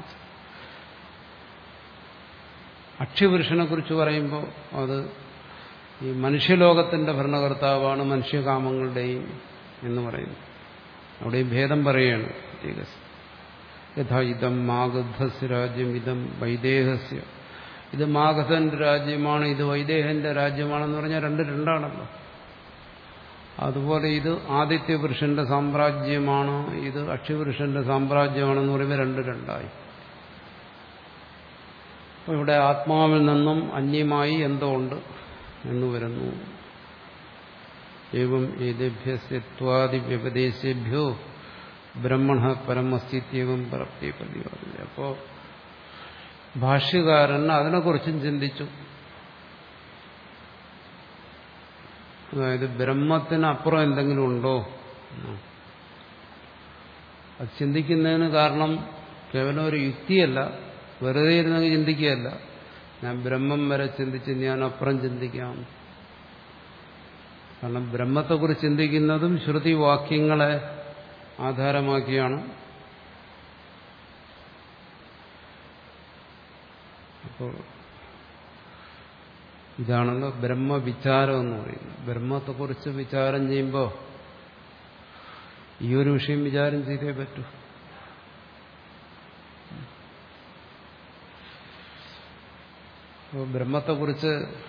അക്ഷിപുരുഷനെ കുറിച്ച് പറയുമ്പോൾ അത് ഈ മനുഷ്യലോകത്തിന്റെ ഭരണകർത്താവാണ് മനുഷ്യകാമങ്ങളുടെയും എന്ന് പറയുന്നു അവിടെ ഈ ഭേദം പറയുകയാണ് യഥാ ഇതം മാഗധസ് രാജ്യം ഇതം വൈദേഹസ്യ ഇത് മാഗധന്റെ രാജ്യമാണ് ഇത് വൈദേഹന്റെ രാജ്യമാണെന്ന് പറഞ്ഞാൽ രണ്ട് രണ്ടാണല്ലോ അതുപോലെ ഇത് ആദിത്യപുരുഷന്റെ സാമ്രാജ്യമാണ് ഇത് അക്ഷിപുരുഷന്റെ സാമ്രാജ്യമാണെന്ന് പറയുമ്പോൾ രണ്ട് രണ്ടായി ഇവിടെ ആത്മാവിൽ നിന്നും അന്യമായി എന്തോ ഉണ്ട് എന്ന് വരുന്നു ഏവം ഏതഭ്യസ്ത്വാദി വ്യപദേശേഭ്യോ ബ്രഹ്മണ പരമസ്ഥിത്യവും പ്രാപ്തി പ്രതിപാദില്ല അപ്പോ ഭാഷ്യകാരൻ അതിനെക്കുറിച്ചും ചിന്തിച്ചു അതായത് ബ്രഹ്മത്തിനപ്പുറം എന്തെങ്കിലും ഉണ്ടോ അത് ചിന്തിക്കുന്നതിന് കാരണം കേവലം ഒരു യുക്തിയല്ല വെറുതെ ഇരുന്നെങ്കിൽ ചിന്തിക്കുകയല്ല ഞാൻ ബ്രഹ്മം വരെ ചിന്തിച്ച് ഞാൻ അപ്പുറം ചിന്തിക്കാം കാരണം ബ്രഹ്മത്തെക്കുറിച്ച് ചിന്തിക്കുന്നതും ശ്രുതി വാക്യങ്ങളെ ആധാരമാക്കിയാണ് അപ്പോൾ ഇതാണല്ലോ ബ്രഹ്മവിചാരം എന്ന് പറയുന്നത് ബ്രഹ്മത്തെക്കുറിച്ച് വിചാരം ചെയ്യുമ്പോൾ ഈ ഒരു വിഷയം വിചാരം ചെയ്തേ പറ്റൂ അപ്പോൾ ബ്രഹ്മത്തെക്കുറിച്ച്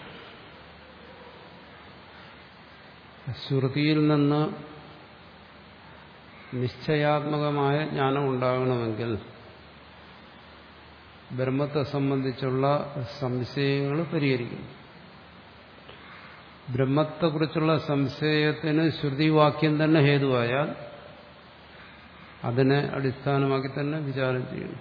ശ്രുതിയിൽ നിന്ന് നിശ്ചയാത്മകമായ ജ്ഞാനം ഉണ്ടാകണമെങ്കിൽ ബ്രഹ്മത്തെ സംബന്ധിച്ചുള്ള സംശയങ്ങൾ പരിഹരിക്കുന്നു ബ്രഹ്മത്തെക്കുറിച്ചുള്ള സംശയത്തിന് ശ്രുതിവാക്യം തന്നെ ഹേതുവായാൽ അതിനെ അടിസ്ഥാനമാക്കി തന്നെ വിചാരം ചെയ്യണം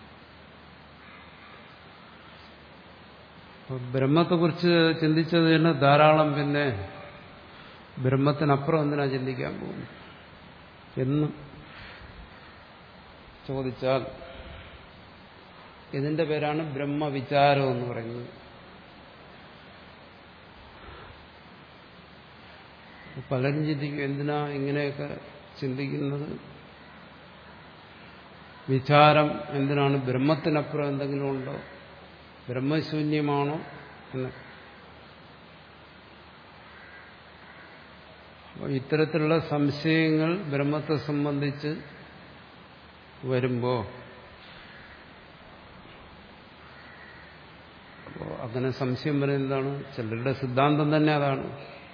ബ്രഹ്മത്തെക്കുറിച്ച് ചിന്തിച്ചത് തന്നെ ധാരാളം പിന്നെ ബ്രഹ്മത്തിനപ്പുറം എന്തിനാ ചിന്തിക്കാൻ പോകുന്നു എന്ന് ചോദിച്ചാൽ ഇതിന്റെ പേരാണ് ബ്രഹ്മവിചാരം എന്ന് പറയുന്നത് പലരും ചിന്തിക്കും എന്തിനാ ഇങ്ങനെയൊക്കെ ചിന്തിക്കുന്നത് വിചാരം എന്തിനാണ് ബ്രഹ്മത്തിനപ്പുറം എന്തെങ്കിലും ഉണ്ടോ ബ്രഹ്മശൂന്യമാണോ എന്ന് അപ്പോൾ ഇത്തരത്തിലുള്ള സംശയങ്ങൾ ബ്രഹ്മത്തെ സംബന്ധിച്ച് വരുമ്പോൾ അപ്പോൾ അങ്ങനെ സംശയം വരുന്നത് എന്താണ് ചിലരുടെ സിദ്ധാന്തം തന്നെ അതാണ്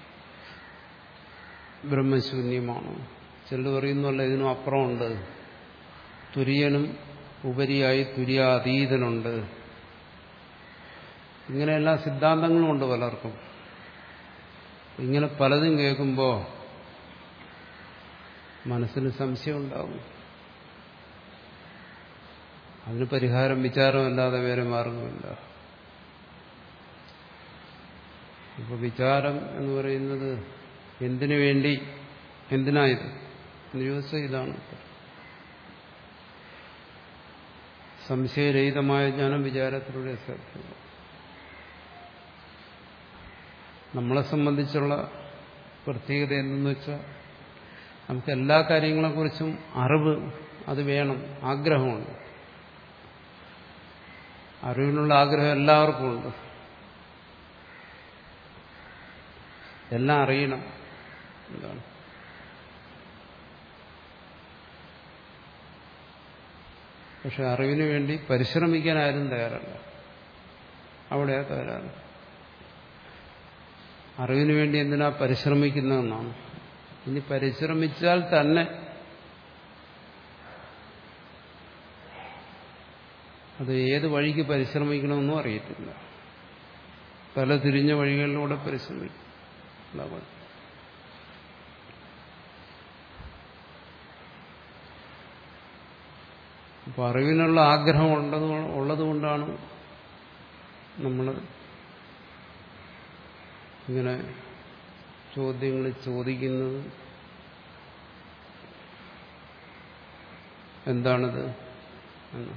ബ്രഹ്മശൂന്യമാണ് ചിലർ പറയുന്നല്ല ഇതിനും അപ്പുറമുണ്ട് തുര്യനും ഉപരിയായി തുര്യാതീതനുണ്ട് ഇങ്ങനെയെല്ലാ സിദ്ധാന്തങ്ങളും ഉണ്ട് പലർക്കും ഇങ്ങനെ പലതും കേൾക്കുമ്പോൾ മനസ്സിന് സംശയം ഉണ്ടാവും അതിന് പരിഹാരം വിചാരമല്ലാതെ വേറെ മാർഗമില്ല ഇപ്പൊ വിചാരം എന്ന് പറയുന്നത് എന്തിനു വേണ്ടി എന്തിനായത് എന്ന് ചോദിച്ചാൽ ഇതാണ് സംശയരഹിതമായ ജ്ഞാനം വിചാരത്തിലൂടെ സാധ്യമാണ് നമ്മളെ സംബന്ധിച്ചുള്ള പ്രത്യേകത എന്തെന്ന് വെച്ചാൽ നമുക്ക് എല്ലാ കാര്യങ്ങളെക്കുറിച്ചും അറിവ് അത് വേണം ആഗ്രഹമുണ്ട് അറിവിനുള്ള ആഗ്രഹം എല്ലാവർക്കും ഉണ്ട് എല്ലാം അറിയണം എന്താണ് പക്ഷെ അറിവിന് വേണ്ടി പരിശ്രമിക്കാൻ ആരും തയ്യാറല്ല അവിടെയാ തയ്യാറാണ് അറിവിന് വേണ്ടി എന്തിനാ പരിശ്രമിക്കുന്നതെന്നാണ് ഇനി പരിശ്രമിച്ചാൽ തന്നെ അത് ഏത് വഴിക്ക് പരിശ്രമിക്കണമെന്നും അറിയത്തില്ല പല തിരിഞ്ഞ വഴികളിലൂടെ പരിശ്രമിക്കും അതാണ് അപ്പൊ അറിവിനുള്ള ആഗ്രഹം ഉള്ളത് ഉള്ളതുകൊണ്ടാണ് നമ്മൾ ഇങ്ങനെ ചോദ്യങ്ങൾ ചോദിക്കുന്നത് എന്താണിത് എന്ന്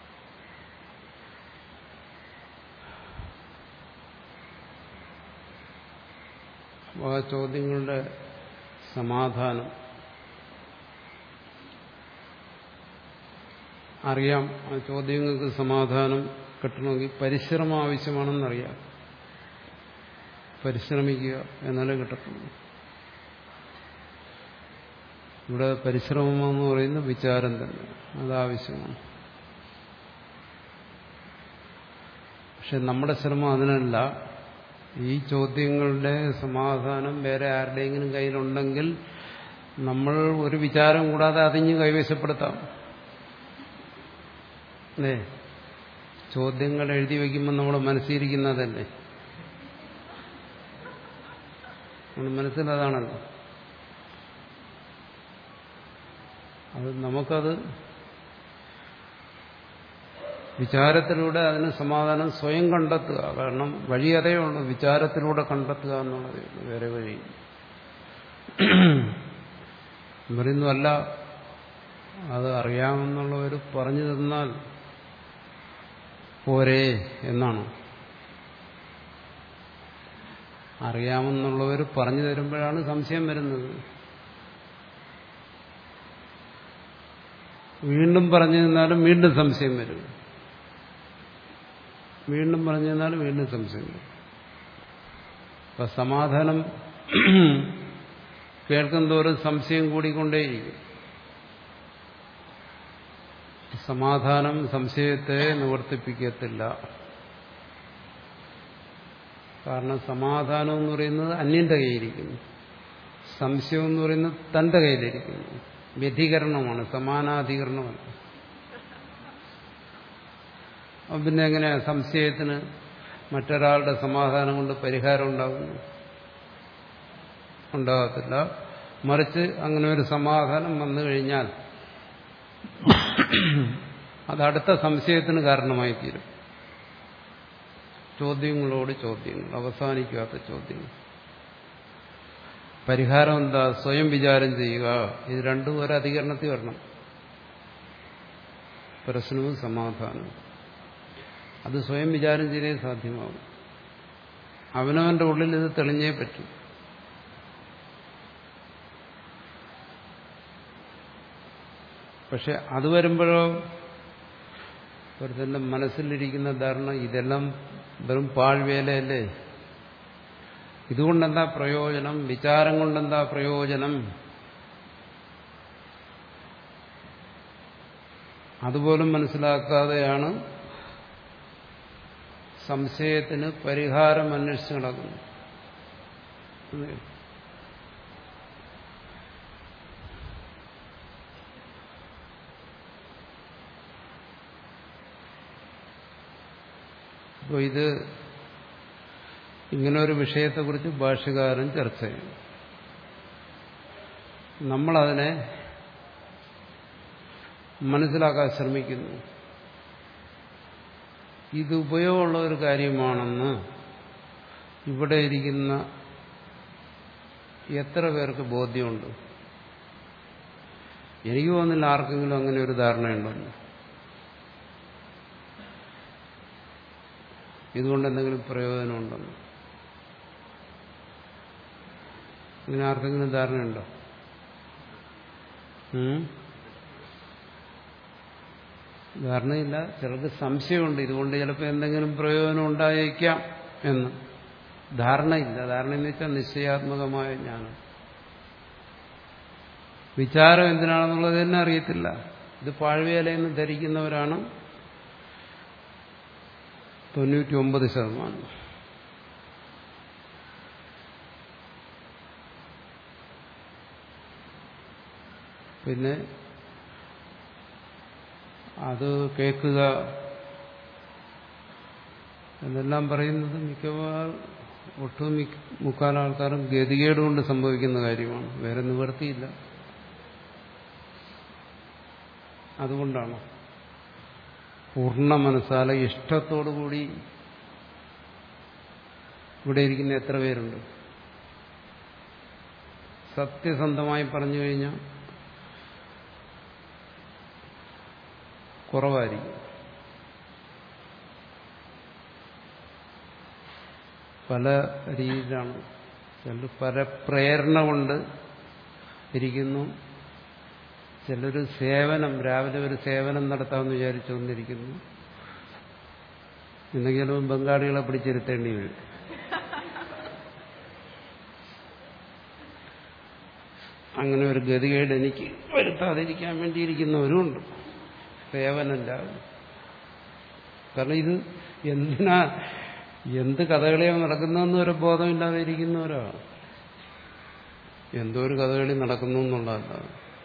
അപ്പോൾ ആ ചോദ്യങ്ങളുടെ സമാധാനം അറിയാം ആ ചോദ്യങ്ങൾക്ക് സമാധാനം കിട്ടണമെങ്കിൽ പരിശ്രമം ആവശ്യമാണെന്നറിയാം പരിശ്രമിക്കുക എന്നാലേ കിട്ടത്തുള്ളൂ ഇവിടെ പരിശ്രമം എന്ന് പറയുന്ന വിചാരം തന്നെ അതാവശ്യമാണ് പക്ഷെ നമ്മുടെ ശ്രമം അതിനല്ല ഈ ചോദ്യങ്ങളുടെ സമാധാനം വേറെ ആരുടെയെങ്കിലും കയ്യിലുണ്ടെങ്കിൽ നമ്മൾ ഒരു വിചാരം കൂടാതെ അതിഞ്ഞ് കൈവശപ്പെടുത്താം അല്ലേ ചോദ്യങ്ങൾ എഴുതി വയ്ക്കുമ്പോൾ നമ്മൾ മനസ്സിരിക്കുന്നതല്ലേ നമ്മുടെ മനസ്സിലതാണല്ലോ അത് നമുക്കത് വിചാരത്തിലൂടെ അതിന് സമാധാനം സ്വയം കണ്ടെത്തുക കാരണം വഴി അതേ ഉള്ളൂ വിചാരത്തിലൂടെ കണ്ടെത്തുക എന്നുള്ളതേ ഉള്ളൂ വേറെ വഴി പറയുന്നു അല്ല അത് അറിയാമെന്നുള്ളവർ പറഞ്ഞു തന്നാൽ പോരേ എന്നാണ് അറിയാമെന്നുള്ളവർ പറഞ്ഞു തരുമ്പോഴാണ് സംശയം വരുന്നത് വീണ്ടും പറഞ്ഞു തന്നാലും വീണ്ടും സംശയം വരും വീണ്ടും പറഞ്ഞു തന്നാലും വീണ്ടും സംശയം വരും അപ്പൊ സമാധാനം കേൾക്കുന്തോറും സംശയം കൂടിക്കൊണ്ടേയിരിക്കും സമാധാനം സംശയത്തെ നിവർത്തിപ്പിക്കത്തില്ല കാരണം സമാധാനം എന്ന് പറയുന്നത് അന്യന്റെ കയ്യിരിക്കുന്നു സംശയം എന്ന് പറയുന്നത് തന്റെ കയ്യിലിരിക്കുന്നു വ്യധീകരണമാണ് സമാനാധികരണമല്ല അപ്പം പിന്നെ എങ്ങനെയാ സംശയത്തിന് മറ്റൊരാളുടെ സമാധാനം കൊണ്ട് പരിഹാരം ഉണ്ടാകുന്നു ഉണ്ടാകത്തില്ല മറിച്ച് അങ്ങനെ ഒരു സമാധാനം വന്നു കഴിഞ്ഞാൽ അത് അടുത്ത സംശയത്തിന് കാരണമായി തീരും ചോദ്യങ്ങളോട് ചോദ്യങ്ങൾ അവസാനിക്കാത്ത ചോദ്യങ്ങൾ പരിഹാരം എന്താ സ്വയം വിചാരം ചെയ്യുക ഇത് രണ്ടും ഒരു അധികരണത്തിൽ വരണം പ്രശ്നവും സമാധാനവും അത് സ്വയം വിചാരം ചെയ്തേ സാധ്യമാവും അവനവന്റെ ഉള്ളിൽ ഇത് തെളിഞ്ഞേ പറ്റും പക്ഷെ അത് വരുമ്പോഴോ ഒരുത്തന്റെ മനസ്സിലിരിക്കുന്ന ധാരണ ഇതെല്ലാം വെറും പാഴ്വേലയല്ലേ ഇതുകൊണ്ടെന്താ പ്രയോജനം വിചാരം കൊണ്ടെന്താ പ്രയോജനം അതുപോലും മനസ്സിലാക്കാതെയാണ് സംശയത്തിന് പരിഹാരം അന്വേഷിച്ച് നടക്കുന്നത് അപ്പോൾ ഇത് ഇങ്ങനെ ഒരു വിഷയത്തെക്കുറിച്ച് ഭാഷകാരൻ ചർച്ച ചെയ്യും നമ്മളതിനെ മനസ്സിലാക്കാൻ ശ്രമിക്കുന്നു ഇത് ഉപയോഗമുള്ള ഒരു കാര്യമാണെന്ന് ഇവിടെ ഇരിക്കുന്ന എത്ര പേർക്ക് ബോധ്യമുണ്ട് എനിക്ക് തോന്നുന്നില്ല ആർക്കെങ്കിലും അങ്ങനെ ഒരു ധാരണയുണ്ടെന്ന് ഇതുകൊണ്ട് എന്തെങ്കിലും പ്രയോജനമുണ്ടെന്ന് ഇങ്ങനെ ആർക്കെങ്കിലും ധാരണയുണ്ടോ ധാരണയില്ല ചിലർക്ക് സംശയമുണ്ട് ഇതുകൊണ്ട് ചിലപ്പോൾ എന്തെങ്കിലും പ്രയോജനം ഉണ്ടായേക്കാം എന്ന് ധാരണയില്ല ധാരണ എന്ന് വെച്ചാൽ നിശ്ചയാത്മകമായ ജ്ഞാനം വിചാരം എന്തിനാണെന്നുള്ളത് തന്നെ അറിയത്തില്ല ഇത് പാഴ്വേലയെന്ന് ധരിക്കുന്നവരാണ് തൊണ്ണൂറ്റി ഒമ്പത് ശതമാനം പിന്നെ അത് കേൾക്കുക എന്നെല്ലാം പറയുന്നത് മിക്കവാറും ഒട്ടുമിക്ക മുക്കാൽ ആൾക്കാരും ഗതികേട് കൊണ്ട് സംഭവിക്കുന്ന കാര്യമാണ് വേറെ നിവൃത്തിയില്ല അതുകൊണ്ടാണ് പൂർണ്ണ മനസ്സാല ഇഷ്ടത്തോടുകൂടി ഇവിടെ ഇരിക്കുന്ന എത്ര പേരുണ്ട് സത്യസന്ധമായി പറഞ്ഞു കഴിഞ്ഞാൽ കുറവായിരിക്കും പല രീതിയിലാണ് ചിലർ പല പ്രേരണ കൊണ്ട് ഇരിക്കുന്നു ചിലർ സേവനം രാവിലെ ഒരു സേവനം നടത്താമെന്ന് വിചാരിച്ചു വന്നിരിക്കുന്നു എന്തെങ്കിലും ബംഗാളികളെ പിടിച്ചിരുത്തേണ്ടി വരും അങ്ങനെ ഒരു ഗതികേട് എനിക്ക് വരുത്താതിരിക്കാൻ വേണ്ടിയിരിക്കുന്നവരുമുണ്ട് സേവനമില്ല കാരണം ഇത് എന്തിനാ എന്ത് കഥകളിയോ നടക്കുന്നതെന്ന് ഒരു ബോധമില്ലാതെ ഇരിക്കുന്നവരാണ് എന്തോ ഒരു കഥകളി നടക്കുന്നു എന്നുള്ളതല്ല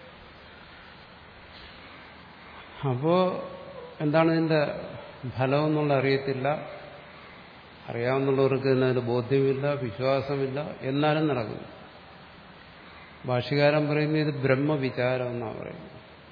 അപ്പോ എന്താണ് ഇതിന്റെ ഫലം എന്നുള്ള അറിയത്തില്ല അറിയാവുന്നവർക്ക് തന്നെ അതിന് ബോധ്യമില്ല വിശ്വാസമില്ല എന്നാലും നടക്കുന്നു ഭാഷ്യകാരൻ പറയുന്നത് ഇത് ബ്രഹ്മവിചാരം എന്നാണ് പറയുന്നത്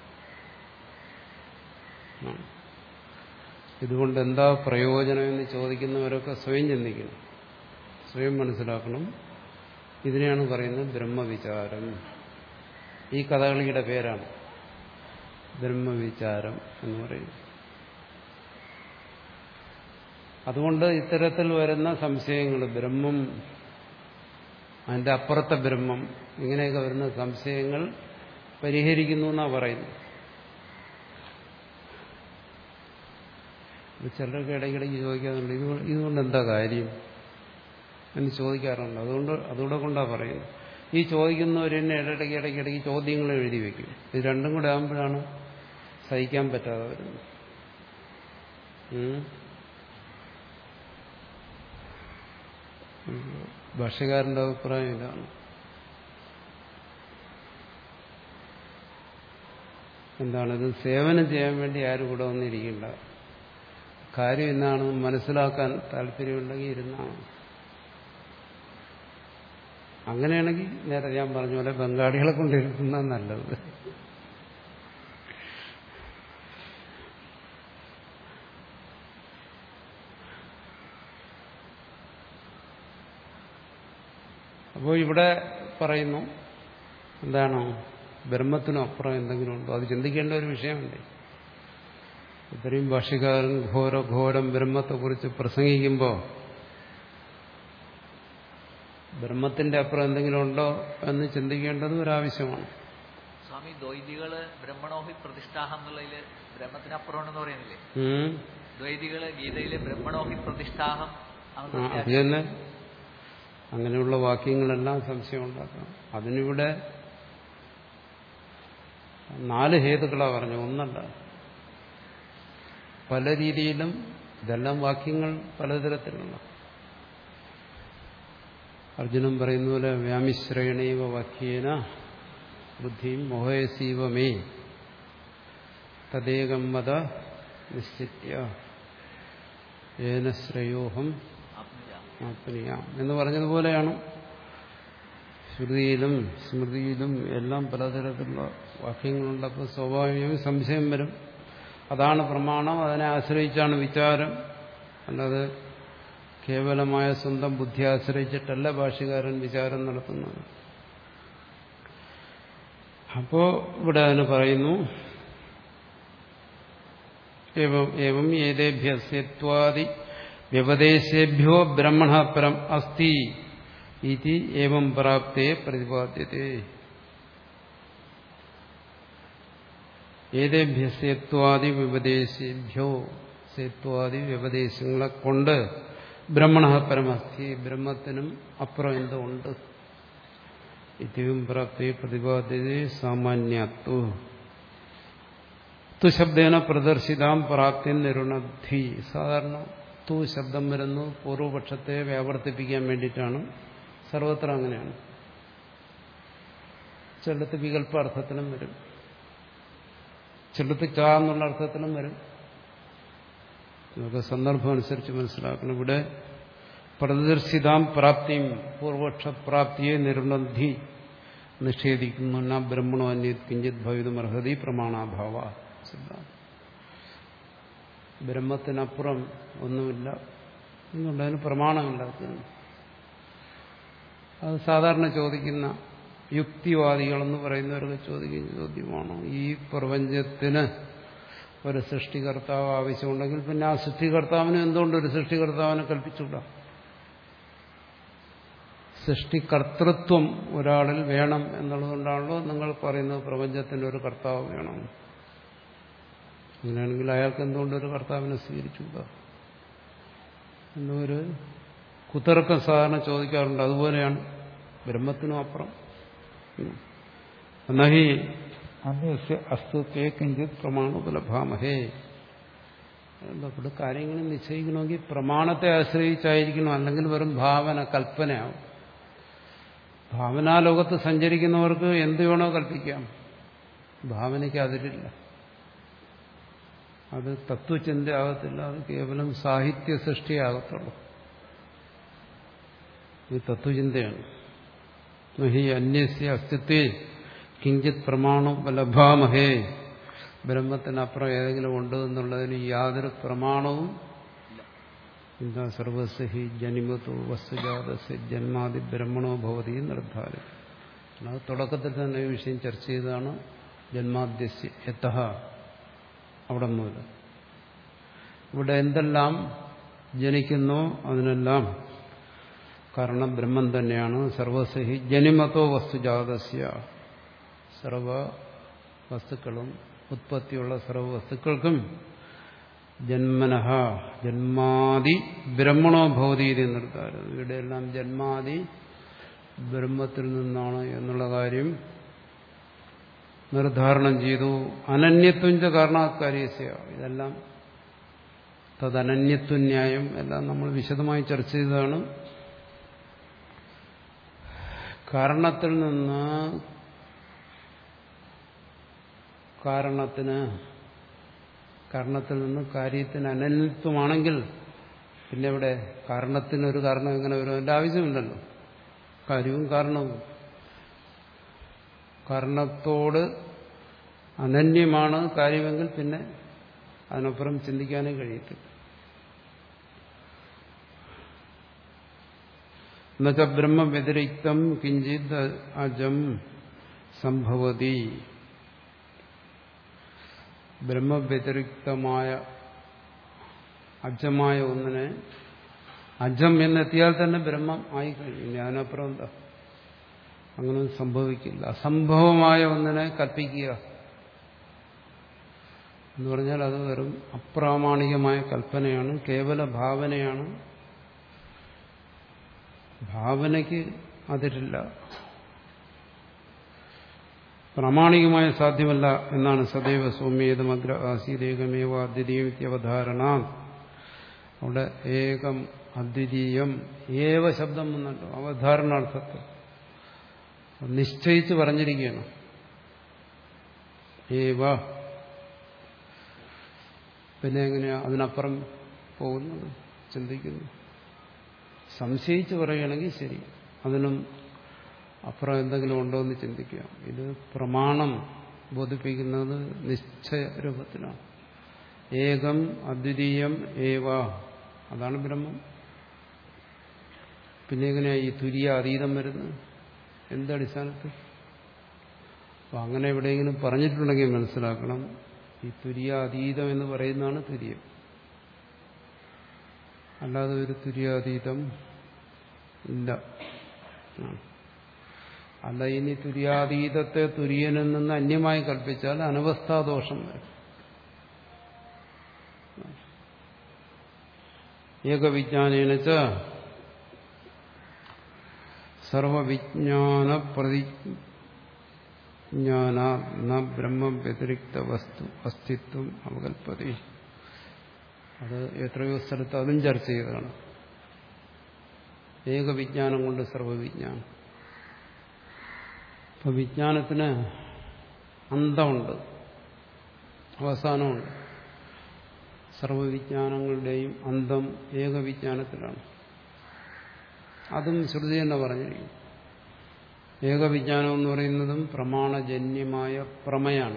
ഇതുകൊണ്ട് എന്താ പ്രയോജനം എന്ന് ചോദിക്കുന്നവരൊക്കെ സ്വയം ചിന്തിക്കണം സ്വയം മനസ്സിലാക്കണം ഇതിനെയാണ് പറയുന്നത് ബ്രഹ്മവിചാരം ഈ കഥകളിയുടെ പേരാണ് ബ്രഹ്മവിചാരം എന്ന് പറയുന്നത് അതുകൊണ്ട് ഇത്തരത്തിൽ വരുന്ന സംശയങ്ങൾ ബ്രഹ്മം അതിന്റെ അപ്പുറത്തെ ബ്രഹ്മം ഇങ്ങനെയൊക്കെ വരുന്ന സംശയങ്ങൾ പരിഹരിക്കുന്നു എന്നാണ് പറയുന്നത് ചിലർക്ക് ഇടയ്ക്കിടയ്ക്ക് ചോദിക്കാറുണ്ട് ഇത് ഇതുകൊണ്ട് എന്താ കാര്യം എന്ന് ചോദിക്കാറുണ്ട് അതുകൊണ്ട് അതുകൂടെ കൊണ്ടാണ് പറയുന്നത് ഈ ചോദിക്കുന്നവർ തന്നെ ഇടയ്ക്ക് ഇടയ്ക്കിടയ്ക്ക് ചോദ്യങ്ങൾ എഴുതി വെക്കും ഇത് രണ്ടും കൂടെ ആകുമ്പോഴാണ് സഹിക്കാൻ പറ്റാതെ വരുന്നത് ഭാഷ്യക്കാരന്റെ അഭിപ്രായം ഇതാണ് എന്താണിത് സേവനം ചെയ്യാൻ വേണ്ടി ആരും കൂടെ വന്നിരിക്കണ്ട കാര്യം എന്നാണെന്ന് മനസ്സിലാക്കാൻ താല്പര്യമുണ്ടെങ്കിൽ ഇരുന്നാണ് അങ്ങനെയാണെങ്കിൽ നേരെ ഞാൻ പറഞ്ഞ പോലെ ബംഗാളികളെ കൊണ്ടിരുന്ന നല്ലത് അപ്പോൾ ഇവിടെ പറയുന്നു എന്താണ് ബ്രഹ്മത്തിനും അപ്പുറം എന്തെങ്കിലും ഉണ്ടോ അത് ചിന്തിക്കേണ്ട ഒരു വിഷയമുണ്ട് ഇത്രയും ഭാഷ്യകാരൻ ഘോര ഘോരം ബ്രഹ്മത്തെക്കുറിച്ച് പ്രസംഗിക്കുമ്പോൾ ബ്രഹ്മത്തിന്റെ അപ്പുറം എന്തെങ്കിലും ഉണ്ടോ എന്ന് ചിന്തിക്കേണ്ടത് ഒരാവശ്യമാണ് സ്വാമി ദ്വൈതികള് ബ്രഹ്മണോഹി പ്രതിഷ്ഠാഹം എന്നുള്ളതില് ബ്രഹ്മത്തിനപ്പുറമാണെന്ന് പറയുന്നില്ലേ ഉം. ദ്വൈതികള് ഗീതയില് ബ്രഹ്മണോഹി പ്രതിഷ്ഠാഹം ആ, ആണെന്ന് അത് തന്നെ അങ്ങനെയുള്ള വാക്യങ്ങളെല്ലാം സംശയം ഉണ്ടാക്കാം അതിനിവിടെ നാല് ഹേതുക്കളാ പറഞ്ഞു ഒന്നല്ല പല രീതിയിലും ഇതെല്ലാം വാക്യങ്ങൾ പലതരത്തിലുള്ള അർജുനൻ പറയുന്ന പോലെ വ്യാമിശ്രയണീവ വാക്യേന ബുദ്ധിയും മോഹയസീവ മേ തദേകം മത നിശ്ചിത്യ ഏന ശ്രയോഹം ആത്മജാ ആത്മനിയാം എന്ന് പറഞ്ഞതുപോലെയാണ് ശ്രുതിയിലും സ്മൃതിയിലും എല്ലാം പലതരത്തിലുള്ള വാക്യങ്ങളുണ്ട് അപ്പോൾ സ്വാഭാവികവും സംശയം വരും അതാണ് പ്രമാണം അതിനെ ആശ്രയിച്ചാണ് വിചാരം അല്ലാതെ കേവലമായ സ്വന്തം ബുദ്ധി ആശ്രയിച്ചിട്ടല്ല ഭാഷകാരൻ വിചാരം നടത്തുന്നത് അപ്പോ ഇവിടെ അതിന് പറയുന്നു ഏവം ഏവം ഏതേഭ്യസ്യത്വാദി വ്യപദേശേഭ്യോ ബ്രഹ്മണ പരം അസ്തി ഇതി ഏവം പ്രാപ്തേ പ്രതിപാദ്യത്തെ ഏതേഭ്യസ്യത്വാദി വ്യപദേശേഭ്യോ സേത്വാദി വ്യപദേശങ്ങളെ കൊണ്ട് ബ്രഹ്മണ പരമസ്തി ബ്രഹ്മത്തിനും അപ്പുറം എന്തോ ഉണ്ട് ഇത്യവും പ്രാപ്തി പ്രതിപാദ്യത സാമാന്യത്വ തു ശബ്ദേന പ്രദർശിതാം പ്രാപ്തി നിരുണദ്ധി സാധാരണ തു ശബ്ദം വരുന്നു പൂർവപക്ഷത്തെ വ്യാവർത്തിപ്പിക്കാൻ വേണ്ടിയിട്ടാണ് സർവത്ര അങ്ങനെയാണ് ചിലത്ത് വികല്പാർത്ഥത്തിലും വരും ചിലത്ത് ച എന്നുള്ള അർത്ഥത്തിലും വരും നമുക്ക് സന്ദർഭം അനുസരിച്ച് മനസ്സിലാക്കണം ഇവിടെ പ്രദർശിതാം പ്രാപ്തിയും പൂർവപക്ഷ പ്രാപ്തിയെ നിരുണദ്ധി നിഷേധിക്കുന്നു ന ബ്രഹ്മണോ അന്യ കിഞ്ചിത് ഭവിതമർഹതി പ്രമാണാഭാവ സിദ്ധാന്തം ബ്രഹ്മത്തിനപ്പുറം ഒന്നുമില്ല എന്നുള്ളതിന് പ്രമാണമില്ലാത്തതിന് അത് സാധാരണ ചോദിക്കുന്ന യുക്തിവാദികളെന്ന് പറയുന്നവർക്ക് ചോദിക്കുന്ന ചോദ്യമാണോ ഈ പ്രപഞ്ചത്തിന് ഒരു സൃഷ്ടികർത്താവ് ആവശ്യമുണ്ടെങ്കിൽ പിന്നെ ആ സൃഷ്ടികർത്താവിന് എന്തുകൊണ്ട് ഒരു സൃഷ്ടികർത്താവിനെ കൽപ്പിച്ചുകൂടാ സൃഷ്ടികർത്തൃത്വം ഒരാളിൽ വേണം എന്നുള്ളതുകൊണ്ടാണല്ലോ നിങ്ങൾ പറയുന്നത് പ്രപഞ്ചത്തിന് ഒരു കർത്താവ് വേണം അങ്ങനെയാണെങ്കിൽ അയാൾക്ക് എന്തുകൊണ്ട് ഒരു കർത്താവിനെ സ്വീകരിച്ചുകൂടാ എന്നൊരു കുതർക്കം സാധാരണ ചോദിക്കാറുണ്ട് അതുപോലെയാണ് ബ്രഹ്മത്തിനും അപ്പുറം നഹി അന്യസ്യ അസ്തുത്വേ കിഞ്ചിത് പ്രമാണോപലഭാമഹേ ഇവിടെ കാര്യങ്ങൾ നിശ്ചയിക്കണമെങ്കിൽ പ്രമാണത്തെ ആശ്രയിച്ചായിരിക്കണം അല്ലെങ്കിൽ വെറും ഭാവന കൽപ്പനയാവും ഭാവനാലോകത്ത് സഞ്ചരിക്കുന്നവർക്ക് എന്ത് വേണോ കൽപ്പിക്കാം ഭാവനയ്ക്ക് അതിരില്ല അത് തത്വചിന്ത ആകത്തില്ല അത് കേവലം സാഹിത്യ സൃഷ്ടിയാകത്തുള്ളൂ ഇത് തത്വചിന്തയാണ് നഹി അന്യസ്യ അസ്തിത്വേ കിഞ്ചിത് പ്രമാണം ലഭാമഹേ ബ്രഹ്മത്തിനപ്പുറം ഏതെങ്കിലും ഉണ്ട് എന്നുള്ളതിന് യാതൊരു പ്രമാണവും എന്താ സർവസ്യ ഹി ജനിമത്തോ വസ്തുജാതസ്യ ജന്മാതി ബ്രഹ്മണോ ഭവതി നിർദ്ധാരം അത് തുടക്കത്തിൽ തന്നെ ഈ വിഷയം ചർച്ച ചെയ്തതാണ് ജന്മാദ്യസ്യ എത്ത അവിടെ മുതൽ ഇവിടെ എന്തെല്ലാം ജനിക്കുന്നോ അതിനെല്ലാം കാരണം ബ്രഹ്മം തന്നെയാണ് സർവസ്ഹി ജനിമത്തോ വസ്തുജാതസ്യ സർവ വസ്തുക്കളും ഉത്പത്തിയുള്ള സർവ വസ്തുക്കൾക്കും ജന്മനഹ ജന്മാദി ബ്രഹ്മണോ ഭവതി ഇത് നിർത്താറ് ഇവിടെയെല്ലാം ജന്മാദി ബ്രഹ്മത്തിൽ നിന്നാണ് എന്നുള്ള കാര്യം നിർദ്ധാരണം ചെയ്തു അനന്യത്വഞ്ച കാരണക്കാര്യസ്യ ഇതെല്ലാം തദനന്യത്വന്യായം എല്ലാം നമ്മൾ വിശദമായി ചർച്ച ചെയ്തതാണ് കാരണത്തിൽ നിന്ന് കാരണത്തിന് കാരണത്തിൽ നിന്ന് കാര്യത്തിന് അനന്യത്വമാണെങ്കിൽ പിന്നെ ഇവിടെ കാരണത്തിനൊരു കാരണം എങ്ങനെ വരും അതിന്റെ ആവശ്യമില്ലല്ലോ കാര്യവും കാരണവും കാരണത്തോട് അനന്യമാണ് കാര്യമെങ്കിൽ പിന്നെ അതിനപ്പുറം ചിന്തിക്കാനേ കഴിയത്തില്ല എന്നുവെച്ചാൽ ബ്രഹ്മവ്യതിരിക്തം കിഞ്ചിത് അജം സംഭവതി ബ്രഹ്മവ്യതിരിക്തമായ അജമായ ഒന്നിനെ അജം എന്നെത്തിയാൽ തന്നെ ബ്രഹ്മം ആയിക്കഴിയും ഇനി അതിനപ്പുറം എന്താ അങ്ങനെ സംഭവിക്കില്ല അസംഭവമായ ഒന്നിനെ കൽപ്പിക്കുക എന്ന് പറഞ്ഞാൽ അത് വെറും അപ്രാമാണികമായ കൽപ്പനയാണ് കേവല ഭാവനയാണ് ഭാവനയ്ക്ക് അതിരില്ല പ്രാമാണികമായ സാധ്യമല്ല എന്നാണ് സദൈവ സൗമ്യേതമഗ്ര ആസീതേകമേവ അദ്വിതീയം ഇത്യവധാരണ അവിടെ ഏകം അദ്വിതീയം ഏവ ശബ്ദം വന്നല്ലോ അവധാരണാർത്ഥത്തിൽ നിശ്ചയിച്ച് പറഞ്ഞിരിക്കുകയാണ് ഏവ പിന്നെ എങ്ങനെയാ അതിനപ്പുറം പോകുന്നത് ചിന്തിക്കുന്നു സംശയിച്ച് പറയുകയാണെങ്കിൽ ശരി അതിനും അപ്പുറം എന്തെങ്കിലും ഉണ്ടോ എന്ന് ചിന്തിക്കുക ഇത് പ്രമാണം ബോധിപ്പിക്കുന്നത് നിശ്ചയ രൂപത്തിലാണ് ഏകം അദ്വിതീയം ഏവ അതാണ് ബ്രഹ്മം പിന്നെ എങ്ങനെയാ ഈ തുര്യ അതീതം വരുന്നത് എന്തടിസ്ഥാനത്തിൽ അപ്പൊ അങ്ങനെ എവിടെയെങ്കിലും പറഞ്ഞിട്ടുണ്ടെങ്കിൽ മനസ്സിലാക്കണം ഈ തുര്യ അതീതം എന്ന് പറയുന്നതാണ് തുര്യം അല്ലാതെ ഒരു തുര്യാതീതം ഇല്ല അല്ല ഇനി തുര്യാതീതത്തെ തുര്യനിൽ നിന്ന് അന്യമായി കൽപ്പിച്ചാൽ അനവസ്ഥാദോഷം വരും ഏകവിജ്ഞാനേനച്ച സർവവിജ്ഞാന പ്രതിജ്ഞാന ന ബ്രഹ്മം വ്യതിരിക്ത വസ്തു അസ്തിത്വം അവകൽപ്പതി അത് എത്രയോ സ്ഥലത്ത് അതും ചർച്ച ചെയ്തതാണ് ഏകവിജ്ഞാനം കൊണ്ട് സർവവിജ്ഞാനം ഇപ്പൊ വിജ്ഞാനത്തിന് അന്തമുണ്ട് അവസാനമുണ്ട് സർവവിജ്ഞാനങ്ങളുടെയും അന്തം ഏകവിജ്ഞാനത്തിലാണ് അതും ശ്രുതി തന്നെ പറഞ്ഞിരിക്കും ഏകവിജ്ഞാനം എന്ന് പറയുന്നതും പ്രമാണജന്യമായ പ്രമയാണ്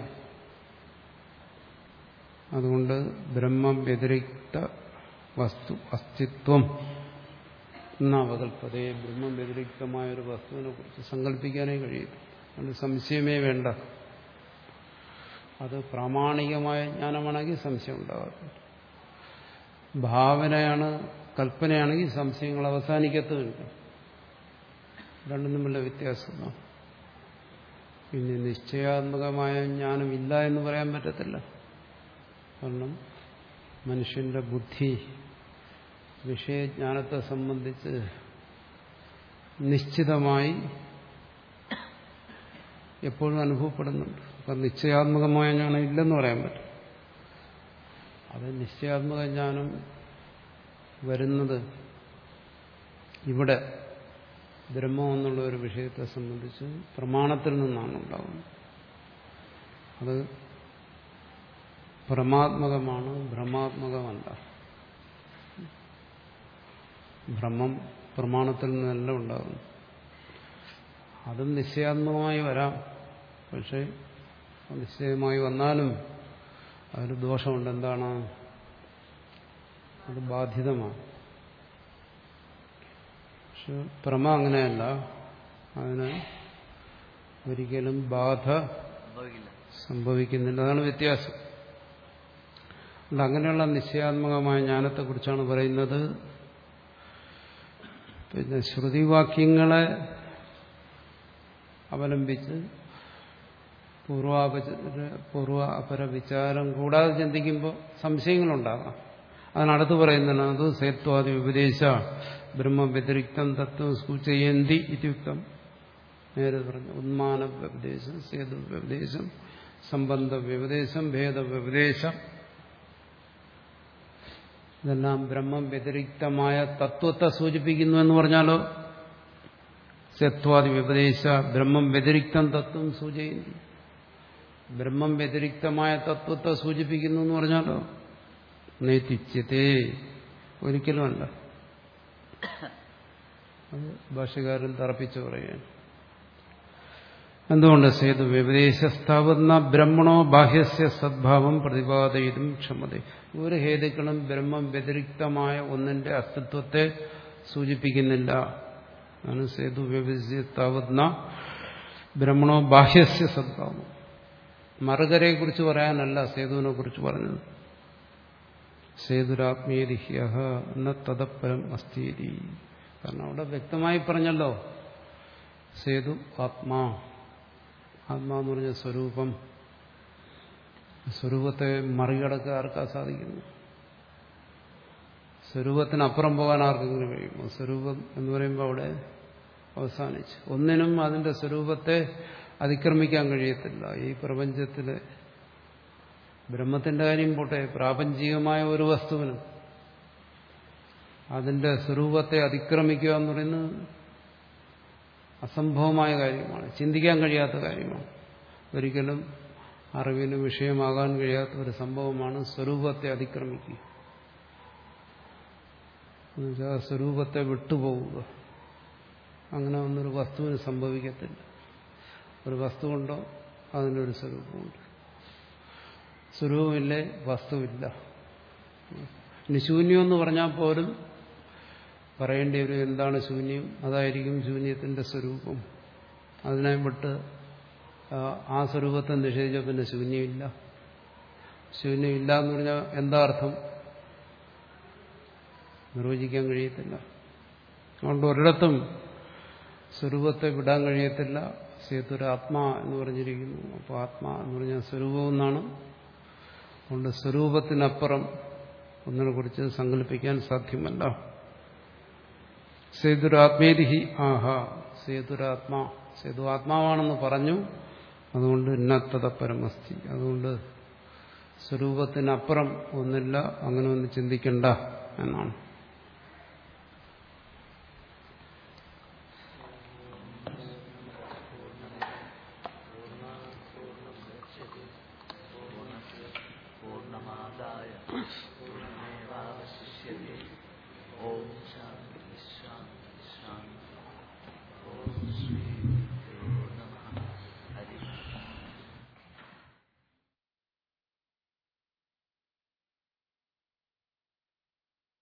അതുകൊണ്ട് ബ്രഹ്മം വ്യതിരിക്ത വസ്തു അസ്തിത്വം എന്നാവകൽപ്പതയെ ബ്രഹ്മം വ്യതിരിക്തമായ ഒരു വസ്തുവിനെ കുറിച്ച് സങ്കല്പിക്കാനേ കഴിയും അതുകൊണ്ട് സംശയമേ വേണ്ട അത് പ്രാമാണികമായ ജ്ഞാനമാണെങ്കിൽ സംശയം ഉണ്ടാകാറില്ല ഭാവനയാണ് കൽപ്പനയാണെങ്കിൽ സംശയങ്ങൾ അവസാനിക്കത്തുമില്ല രണ്ടും തമ്മിലുള്ള വ്യത്യാസം പിന്നെ നിശ്ചയാത്മകമായ ജ്ഞാനം ഇല്ല എന്ന് പറയാൻ പറ്റത്തില്ല കാരണം മനുഷ്യന്റെ ബുദ്ധി വിഷയജ്ഞാനത്തെ സംബന്ധിച്ച് നിശ്ചിതമായി എപ്പോഴും അനുഭവപ്പെടുന്നുണ്ട് അപ്പം നിശ്ചയാത്മകമായ ജ്ഞാനം ഇല്ലെന്ന് പറയാൻ പറ്റും അത് നിശ്ചയാത്മക ജ്ഞാനം വരുന്നത് ഇവിടെ ബ്രഹ്മം എന്നുള്ള ഒരു വിഷയത്തെ സംബന്ധിച്ച് പ്രമാണത്തിൽ നിന്നാണ് ഉണ്ടാകുന്നത് അത് ഭ്രമാത്മകമാണ് ഭ്രമാത്മകമല്ല ഭ്രമം പ്രമാണത്തിൽ നിന്നല്ല ഉണ്ടാകുന്നു അതും നിശ്ചയാത്മകമായി വരാം പക്ഷെ നിശ്ചയമായി വന്നാലും അതിന് ദോഷമുണ്ട് എന്താണ് അത് ബാധിതമാണ് പക്ഷെ പ്രമ അങ്ങനെയല്ല അതിന് ഒരിക്കലും ബാധ സംഭവിക്കില്ല സംഭവിക്കുന്നില്ല അതാണ് വ്യത്യാസം അതുകൊണ്ട് അങ്ങനെയുള്ള നിശ്ചയാത്മകമായ ജ്ഞാനത്തെക്കുറിച്ചാണ് പറയുന്നത് പിന്നെ ശ്രുതിവാക്യങ്ങളെ അവലംബിച്ച് പൂർവാപച പൂർവ അപര വിചാരം കൂടാതെ ചിന്തിക്കുമ്പോൾ സംശയങ്ങളുണ്ടാകാം അതിനടുത്ത് പറയുന്നതാണ് അത് സേത്വാദി ഉപദേശ ബ്രഹ്മ വ്യതിരിക്തം തത്വം സൂചയന്തി ഇത്യുക്തം നേരെ പറഞ്ഞു ഉന്മാന വ്യപദേശം സേതു വ്യപദേശം സംബന്ധ വ്യപദേശം ഭേദ വ്യപദേശം ഇതെല്ലാം ബ്രഹ്മം വ്യതിരിക്തമായ തത്വത്തെ സൂചിപ്പിക്കുന്നു എന്ന് പറഞ്ഞാലോ സത്വാദി വ്യപദേശ ബ്രഹ്മം വ്യതിരിക്തം തത്വം സൂചിക്കുന്നു ബ്രഹ്മം വ്യതിരിക്തമായ തത്വത്തെ സൂചിപ്പിക്കുന്നു എന്ന് പറഞ്ഞാലോ നൈതിച്യത്തെ ഒരിക്കലുമല്ല അത് ഭാഷകാരൻ തറപ്പിച്ചു പറയുകയാണ് എന്തുകൊണ്ട് സേതു വ്യപദേശസ്ഥാവുന്ന ബ്രഹ്മണോ ബാഹ്യസ്യ സദ്ഭാവം പ്രതിപാദയിതും ക്ഷമത ഒരു ഹേതുക്കളും ബ്രഹ്മം വ്യതിരിക്തമായ ഒന്നിന്റെ അസ്തിത്വത്തെ സൂചിപ്പിക്കുന്നില്ല ആണ് സേതു വ്യപദേശത്താവുന്ന ബ്രഹ്മണോ ബാഹ്യസ്യ സദ്ഭാവം മറുകരയെ കുറിച്ച് പറയാനല്ല സേതുവിനെ കുറിച്ച് പറഞ്ഞത് സേതുരാത്മീയതിഹ്യ എന്ന തദപ്പരം അസ്ഥീതി കാരണം അവിടെ വ്യക്തമായി പറഞ്ഞല്ലോ സേതു ആത്മാ ആത്മാ എന്ന് പറഞ്ഞ സ്വരൂപം സ്വരൂപത്തെ മറികടക്കാൻ ആർക്കാ സാധിക്കുന്നു സ്വരൂപത്തിനപ്പുറം പോകാൻ ആർക്കെങ്കിലും കഴിയുമോ സ്വരൂപം എന്ന് പറയുമ്പോൾ അവിടെ അവസാനിച്ചു ഒന്നിനും അതിന്റെ സ്വരൂപത്തെ അതിക്രമിക്കാൻ കഴിയത്തില്ല ഈ പ്രപഞ്ചത്തിലെ ബ്രഹ്മത്തിന്റെ കാര്യം പോട്ടെ പ്രാപഞ്ചികമായ ഒരു വസ്തുവിനും അതിന്റെ സ്വരൂപത്തെ അതിക്രമിക്കുക എന്ന് പറയുന്നത് അസംഭവമായ കാര്യമാണ് ചിന്തിക്കാൻ കഴിയാത്ത കാര്യമാണ് ഒരിക്കലും അറിവിന് വിഷയമാകാൻ കഴിയാത്ത ഒരു സംഭവമാണ് സ്വരൂപത്തെ അതിക്രമിക്കുക എന്നുവെച്ചാൽ സ്വരൂപത്തെ വിട്ടുപോവുക അങ്ങനെ ഒന്നൊരു വസ്തുവിന് സംഭവിക്കത്തില്ല ഒരു വസ്തു കൊണ്ടോ അതിനൊരു സ്വരൂപമുണ്ട് സ്വരൂപമില്ലേ വസ്തുവില്ല ഇനി ശൂന്യം എന്ന് പറഞ്ഞാൽ പോലും പറയേണ്ടി ഒരു എന്താണ് ശൂന്യം അതായിരിക്കും ശൂന്യത്തിന്റെ സ്വരൂപം അതിനെ വിട്ട് ആ സ്വരൂപത്തെ നിഷേധിച്ച പിന്നെ ശൂന്യമില്ല ശൂന്യമില്ല എന്ന് പറഞ്ഞാൽ എന്താ അർത്ഥം നിർവചിക്കാൻ കഴിയത്തില്ല അതുകൊണ്ട് ഒരിടത്തും സ്വരൂപത്തെ വിടാൻ കഴിയത്തില്ല സേതുര ആത്മാ എന്ന് പറഞ്ഞിരിക്കുന്നു അപ്പോൾ ആത്മാ എന്ന് പറഞ്ഞാൽ സ്വരൂപം എന്നാണ് അതുകൊണ്ട് സ്വരൂപത്തിനപ്പുറം ഒന്നിനെ കുറിച്ച് സങ്കല്പിക്കാൻ സാധ്യമല്ല സേതുരാത്മേരിഹി ആഹ സേതുരാത്മാ സേതു ആത്മാവാണെന്ന് പറഞ്ഞു അതുകൊണ്ട് ഇന്നത്തത പരമസ്തി അതുകൊണ്ട് സ്വരൂപത്തിനപ്പുറം ഒന്നില്ല അങ്ങനെ ഒന്ന് ചിന്തിക്കണ്ട എന്നാണ്